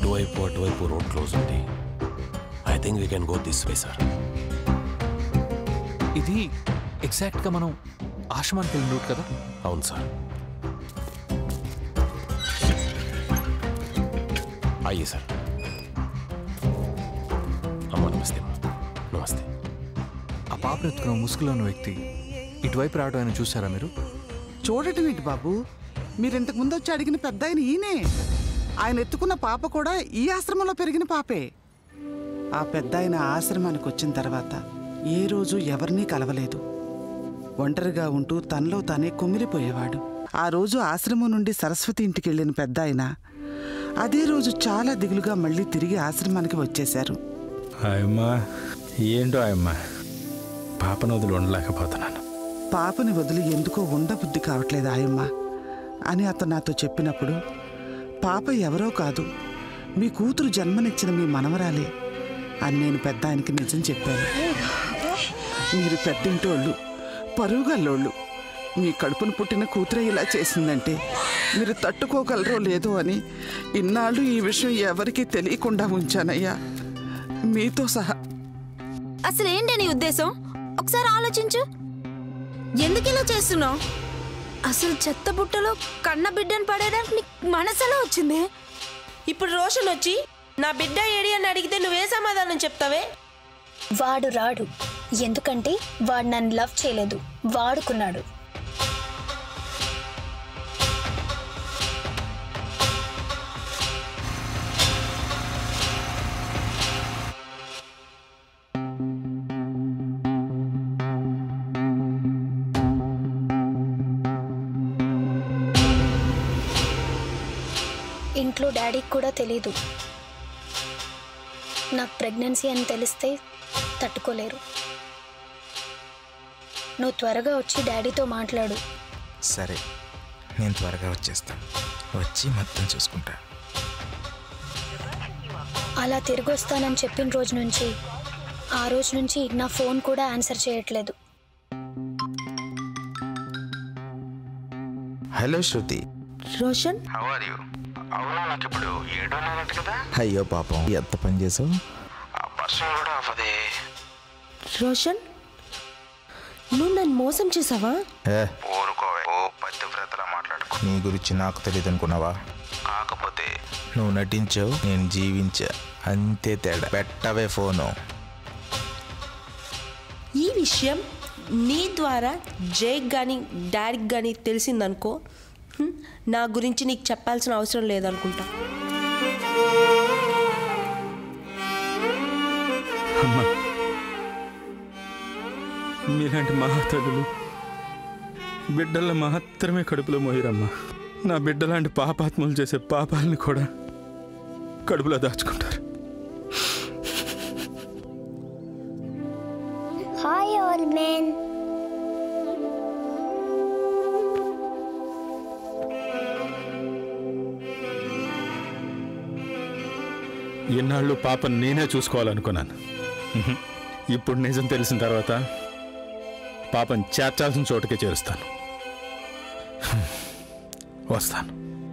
ఇటువైపు అటువైపు రోడ్ క్లోజ్ ఉంది I think we can go this way sir ఇది ఎగ్జాక్ట్గా మనం ఆశ్రమానికి వెళ్ళిన రూట్ కదా అవును సార్ అయ్యే సార్ అమ్మ నమస్తే అమ్మ. నమస్తే ఆ పాపను ఎత్తుకున్న ముసుగులో ఉన్న వ్యక్తి ఇటువైపు రావడం ఆయన చూసారా మీరు చూడటం ఏంటి బాబు మీరు ఇంతకు ముందు వచ్చి అడిగిన పెద్ద ఆయన ఈయనే ఆయన ఎత్తుకున్న పాప కూడా ఈ ఆశ్రమంలో పెరిగిన పాపే ఆ పెద్ద ఆయన ఆశ్రమానికి వచ్చిన తర్వాత ఏ రోజు ఎవరినీ కలవలేదు ఒంటరిగా ఉంటూ తనలో తానే కుమిలిపోయేవాడు ఆ రోజు ఆశ్రమం నుండి సరస్వతి ఇంటికి వెళ్ళిన పెద్ద ఆయన అదే రోజు చాలా దిగులుగా మళ్ళీ తిరిగి ఆశ్రమానికి వచ్చేశారు ఆయమ్మా ఏంటో ఆయమ్మా పాపను వదిలి ఉండలేకపోతున్నాను పాపని వదిలి ఎందుకో ఉండబుద్ధి కావట్లేదు ఆయమ్మ అని అతను నాతో చెప్పినప్పుడు పాప ఎవరో కాదు మీ కూతురు జన్మనిచ్చిన మీ మనవరాలే అని నేను పెద్ద ఆయనకి నిజం చెప్పాను మీరు పెద్దింటోళ్ళు పరువుగల్లోళ్ళు మీ కడుపును పుట్టిన కూతురే ఇలా చేసిందంటే మీరు తట్టుకోగలరో లేదో అని ఇన్నాళ్ళు ఈ విషయం ఎవరికీ తెలియకుండా ఉంచానయ్యా మీతో సహా అసలు ఏంటి నీ ఉద్దేశం ఒకసారి ఆలోచించు ఎందుకు ఇలా చేస్తున్నావు అసలు చెత్త బుట్టలో కన్న బిడ్డను పడేయడానికి నీకు మనసులో వచ్చింది ఇప్పుడు రోషన్ వచ్చి నా బిడ్డ ఏడి అని అడిగితే నువ్వే సమాధానం చెప్తావే వాడు రాడు ఎందుకంటే వాడు నన్ను లవ్ చేయలేదు వాడుకున్నాడు ఇంట్లో డాడీకి కూడా తెలీదు నాకు ప్రెగ్నెన్సీ అని తెలిస్తే తట్టుకోలేరు నువ్వు త్వరగా వచ్చి డాడీతో మాట్లాడు సరే నేను త్వరగా వచ్చేస్తాను వచ్చి మొత్తం చూసుకుంటా అలా తిరిగి వస్తానని చెప్పిన రోజు నుంచి ఆ రోజు నుంచి నా ఫోన్ కూడా ఆన్సర్ చేయట్లేదు hello Shruti Roshan how are you అవునా నాకు ఇప్పుడు ఏడో నెలట కదా అయ్యో పాపం ఎంత పని చేసావు ఆ వర్షం కూడా అవ్వదే రోషన్ నువ్వు నన్ను మోసం చేసావా ఏ ఊరుకోవే ఓ పతివ్రతలా మాట్లాడుకో నీ గురించి నాకు తెలియదు అనుకున్నావా కాకపోతే నువ్వు నటించావు నేను జీవించా అంతే తేడా పెట్టవే ఫోను ఈ విషయం నీ ద్వారా జైక్ కానీ డాడీకి కానీ తెలిసిందనుకో హ్మ్, నా గురించి నీకు చెప్పాల్సిన అవసరం లేదనుకుంటా అమ్మా మీలాంటి మహాతల్లులు బిడ్డల మాత్రమే కడుపులో మోయరమ్మా నా బిడ్డలాంటి పాపాత్మలు చేసే పాపాలని కూడా కడుపులో దాచుకుంటారు హాయ్ ఓల్డ్ మ్యాన్ ఎన్నాళ్ళు పాపం నేనే చూసుకోవాలనుకున్నాను ఉహుం. ఇప్పుడు నిజం తెలిసిన తర్వాత పాపం చేర్చాల్సిన చోటుకే చేరుస్తాను హ్మ్. వస్తాను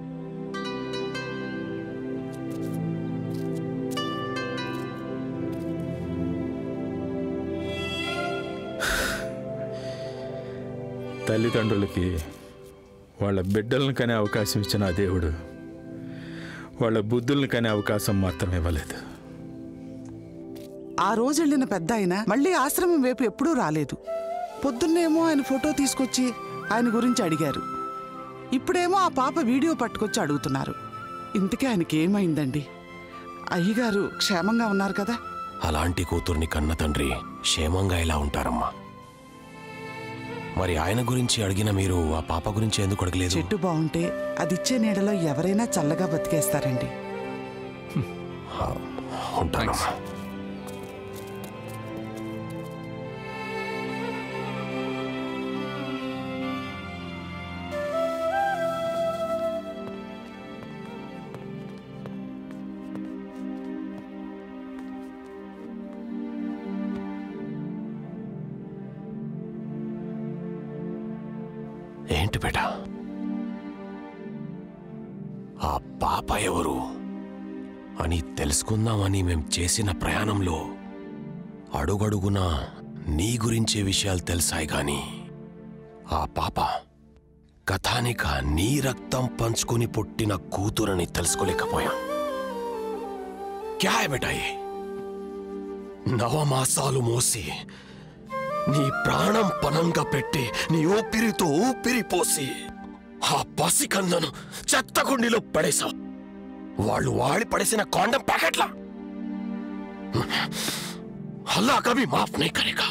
తల్లిదండ్రులకి వాళ్ళ బిడ్డలను కనే అవకాశం ఇచ్చిన ఆ దేవుడు వాళ్ళ బుద్ధుల్ని కనే అవకాశం మాత్రం ఇవ్వలేదు ఆ రోజు వెళ్ళిన పెద్ద ఆయన మళ్ళీ ఆశ్రమం వైపు ఎప్పుడూ రాలేదు పొద్దున్నేమో ఆయన ఫోటో తీసుకొచ్చి ఆయన గురించి అడిగారు ఇప్పుడేమో ఆ పాప వీడియో పట్టుకొచ్చి అడుగుతున్నారు ఇంతకీ ఆయనకి ఏమైందండి అయ్యగారు క్షేమంగా ఉన్నారు కదా అలాంటి కూతుర్ని కన్న తండ్రి క్షేమంగా ఎలా ఉంటారమ్మా మరి ఆయన గురించి అడిగిన మీరు ఆ పాప గురించి ఎందుకు అడగలేదు చెట్టు బాగుంటే అదిచ్చే నీడలో ఎవరైనా చల్లగా బతికేస్తారండి ఉంటానమ్మా ఏంటి బేటా ఆ పాప ఎవరు అని తెలుసుకుందామని మేం చేసిన ప్రయాణంలో అడుగడుగునా నీ గురించే విషయాలు తెలిసాయి గాని ఆ పాప కథానిక నీ రక్తం పంచుకుని పుట్టిన కూతురని తెలుసుకోలేకపోయా క్యా హై బేటా ये? నవమాసాలు మోసి నీ ప్రాణం పనంగా పెట్టి నీ ఊపిరితో ఊపిరి పోసి ఆ పసికన్నను చెత్తకుండిలో పడేశావు వాళ్ళు వాడి పడేసిన కాండం ప్యాకెట్లా అల్లా కవి మాఫ్ నీ కరేగా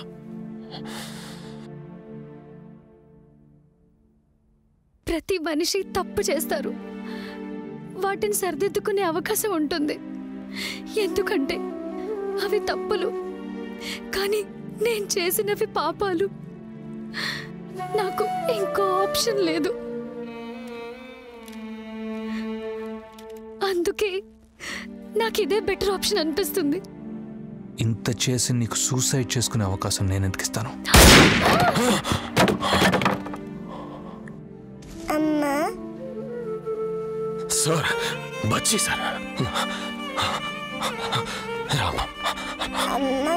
ప్రతి మనిషి తప్పు చేస్తారు వాటిని సరిదిద్దుకునే అవకాశం ఉంటుంది ఎందుకంటే అవి తప్పులు కానీ నేను చేసినవి పాపాలు నాకు ఇంకో ఆప్షన్ లేదు అందుకే నాకు ఇదే బెటర్ ఆప్షన్ అనిపిస్తుంది ఇంత చేసి నీకు సూసైడ్ చేసుకునే అవకాశం నేను ఎందుకు ఇస్తాను అమ్మా सर बच्ची सर राम అమ్మా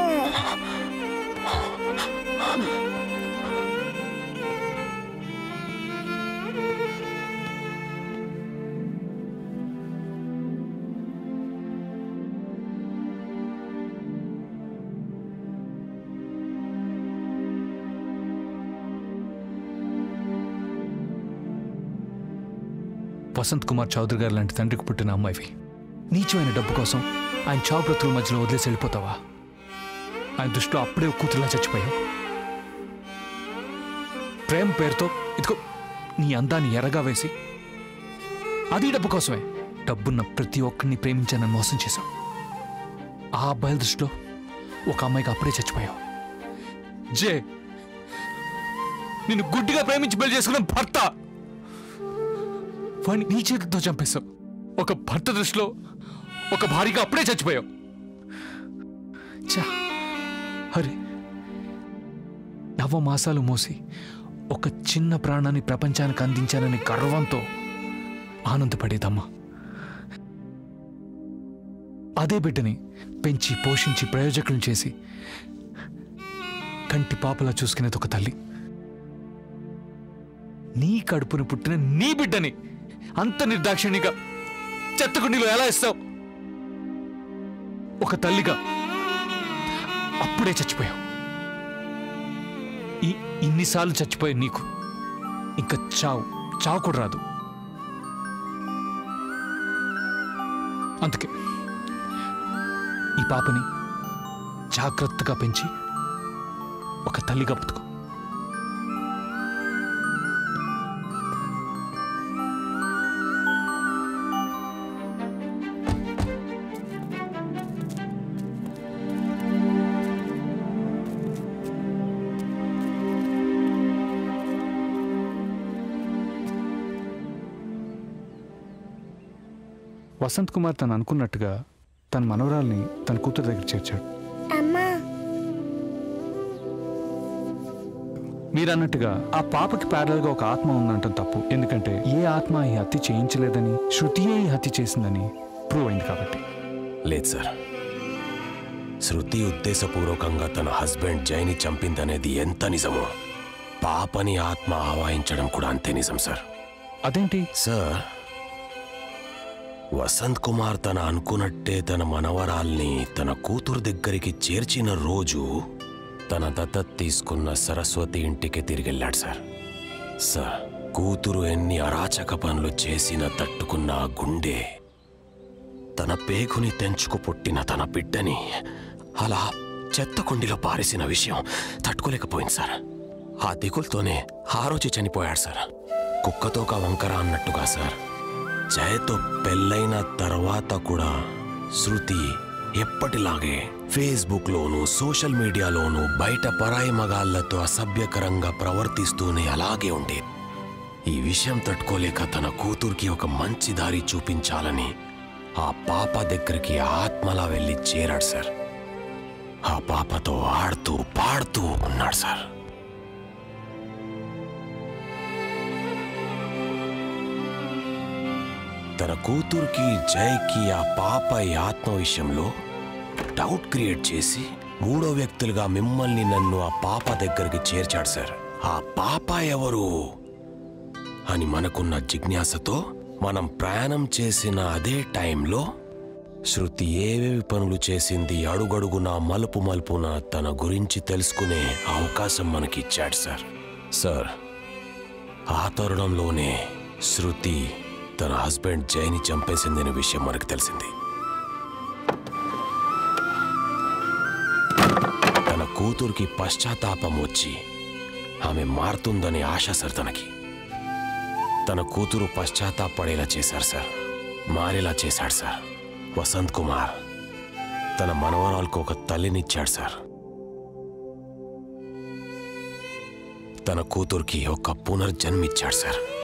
వసంత్ కుమార్ చౌదరి గారు లాంటి తండ్రికి పుట్టిన అమ్మాయివి నీచమైన డబ్బు కోసం ఆయన చావు బ్రతుకుల మధ్యలో వదిలేసి వెళ్ళిపోతావా ఆయన దృష్టిలో అప్పుడే ఒక కూతురులా చచ్చిపోయావు ప్రేమ పేరుతో ఇదిగో నీ అందాన్ని ఎరగా వేసి అది డబ్బు కోసమే డబ్బున్న ప్రతి ఒక్కరిని ప్రేమించానని మోసం చేశావు ఆ అబ్బాయిల దృష్టిలో ఒక అమ్మాయికి అప్పుడే చచ్చిపోయావు జే నిన్ను గుడ్డిగా ప్రేమించి పెళ్లి చేసుకున్న భర్త వాడిని నీ చేతితో చంపేశావు ఒక భర్త దృష్టిలో ఒక భార్యగా అప్పుడే చచ్చిపోయావు చా అరే నవ మాసాలు మోసి ఒక చిన్న ప్రాణాన్ని ప్రపంచానికి అందించానని గర్వంతో ఆనందపడేదమ్మా అదే బిడ్డని పెంచి పోషించి ప్రయోజకులను చేసి కంటి పాపలా చూసుకునేది ఒక తల్లి నీ కడుపున పుట్టిన నీ బిడ్డని అంత నిర్దాక్షిణ్యంగా చెత్తకుండీలో ఎలా ఇస్తావు ఒక తల్లిగా అప్పుడే చచ్చిపోయావు ఈ ఇన్నిసార్లు చచ్చిపోయే నీకు ఇంకా చావు చావు కూడా రాదు అందుకే ఈ పాపని జాగ్రత్తగా పెంచి ఒక తల్లిగా బతుకు వసంత్ కుమార్ తను అనుకున్నట్టుగా తన మనవరాల్ని తన కూతురు దగ్గర చేర్చాడు అమ్మా మీరు అన్నట్టుగా ఆ పాపకి ప్యారల్ గా ఒక ఆత్మ ఉందంటాం తప్పు ఎందుకంటే ఏ ఆత్మ ఈ హత్య చేయించలేదని శృతియే ఈ హత్య చేసిందని ప్రూవ్ అయింది కాబట్టి లేదు సార్ శృతి ఉద్దేశపూర్వకంగా తన హస్బెండ్ జైని చంపిందనేది ఎంత నిజమో పాపని ఆత్మ ఆవాహించడం కూడా అంతే నిజం సార్ అదేంటి సార్ వసంత్ కుమార్ తన అనుకున్నట్టే తన మనవరాల్ని తన కూతురు దగ్గరికి చేర్చిన రోజు తన దత్తత తీసుకున్న సరస్వతి ఇంటికి తిరిగెళ్ళాడు సార్ సార్ కూతురు ఎన్ని అరాచక పనులు చేసినా తట్టుకున్న ఆ గుండె తన పేగుని తెంచుకు పుట్టిన తన బిడ్డని అలా చెత్త కుండిలో పారేసిన విషయం తట్టుకోలేకపోయింది సార్ ఆ దిగులతోనే ఆ రోజు చనిపోయాడు సార్ కుక్కతోక వంకర అన్నట్టుగా సార్ జయతో పెళ్ళైన తర్వాత కూడా శృతి ఎప్పటిలాగే ఫేస్బుక్లోనూ సోషల్ మీడియాలోనూ బయట పరాయి మగాళ్లతో అసభ్యకరంగా ప్రవర్తిస్తూనే అలాగే ఉండేది ఈ విషయం తట్టుకోలేక తన కూతురికి ఒక మంచి దారి చూపించాలని ఆ పాప దగ్గరికి ఆత్మలా వెళ్ళి చేరాడు సార్ ఆ పాపతో ఆడుతూ పాడుతూ ఉన్నాడు సార్ తన కూతురికి జైకి ఆ పాప ఈ ఆత్మ విషయంలో డౌట్ క్రియేట్ చేసి మూడో వ్యక్తులుగా మిమ్మల్ని నన్ను ఆ పాప దగ్గరికి చేర్చాడు సార్ ఆ పాప ఎవరు అని మనకున్న జిజ్ఞాసతో మనం ప్రయాణం చేసిన అదే టైంలో శృతి ఏవేవి పనులు చేసింది అడుగడుగున మలుపు మలుపున తన గురించి తెలుసుకునే అవకాశం మనకి ఇచ్చాడు సార్ సార్ ఆ తరుణంలోనే శృతి తన హస్బెండ్ జైని చంపేసిందనే విషయం మనకు తెలిసింది తన కూతురికి పశ్చాత్తాపం వచ్చి ఆమె మారుతుందని ఆశ సార్ తనకి తన కూతురు పశ్చాత్తాపడేలా చేశారు సార్ మారేలా చేశాడు సార్ వసంత్ కుమార్ తన మనవరాలకు ఒక తల్లినిచ్చాడు సార్ తన కూతురికి ఒక పునర్జన్మిచ్చాడు సార్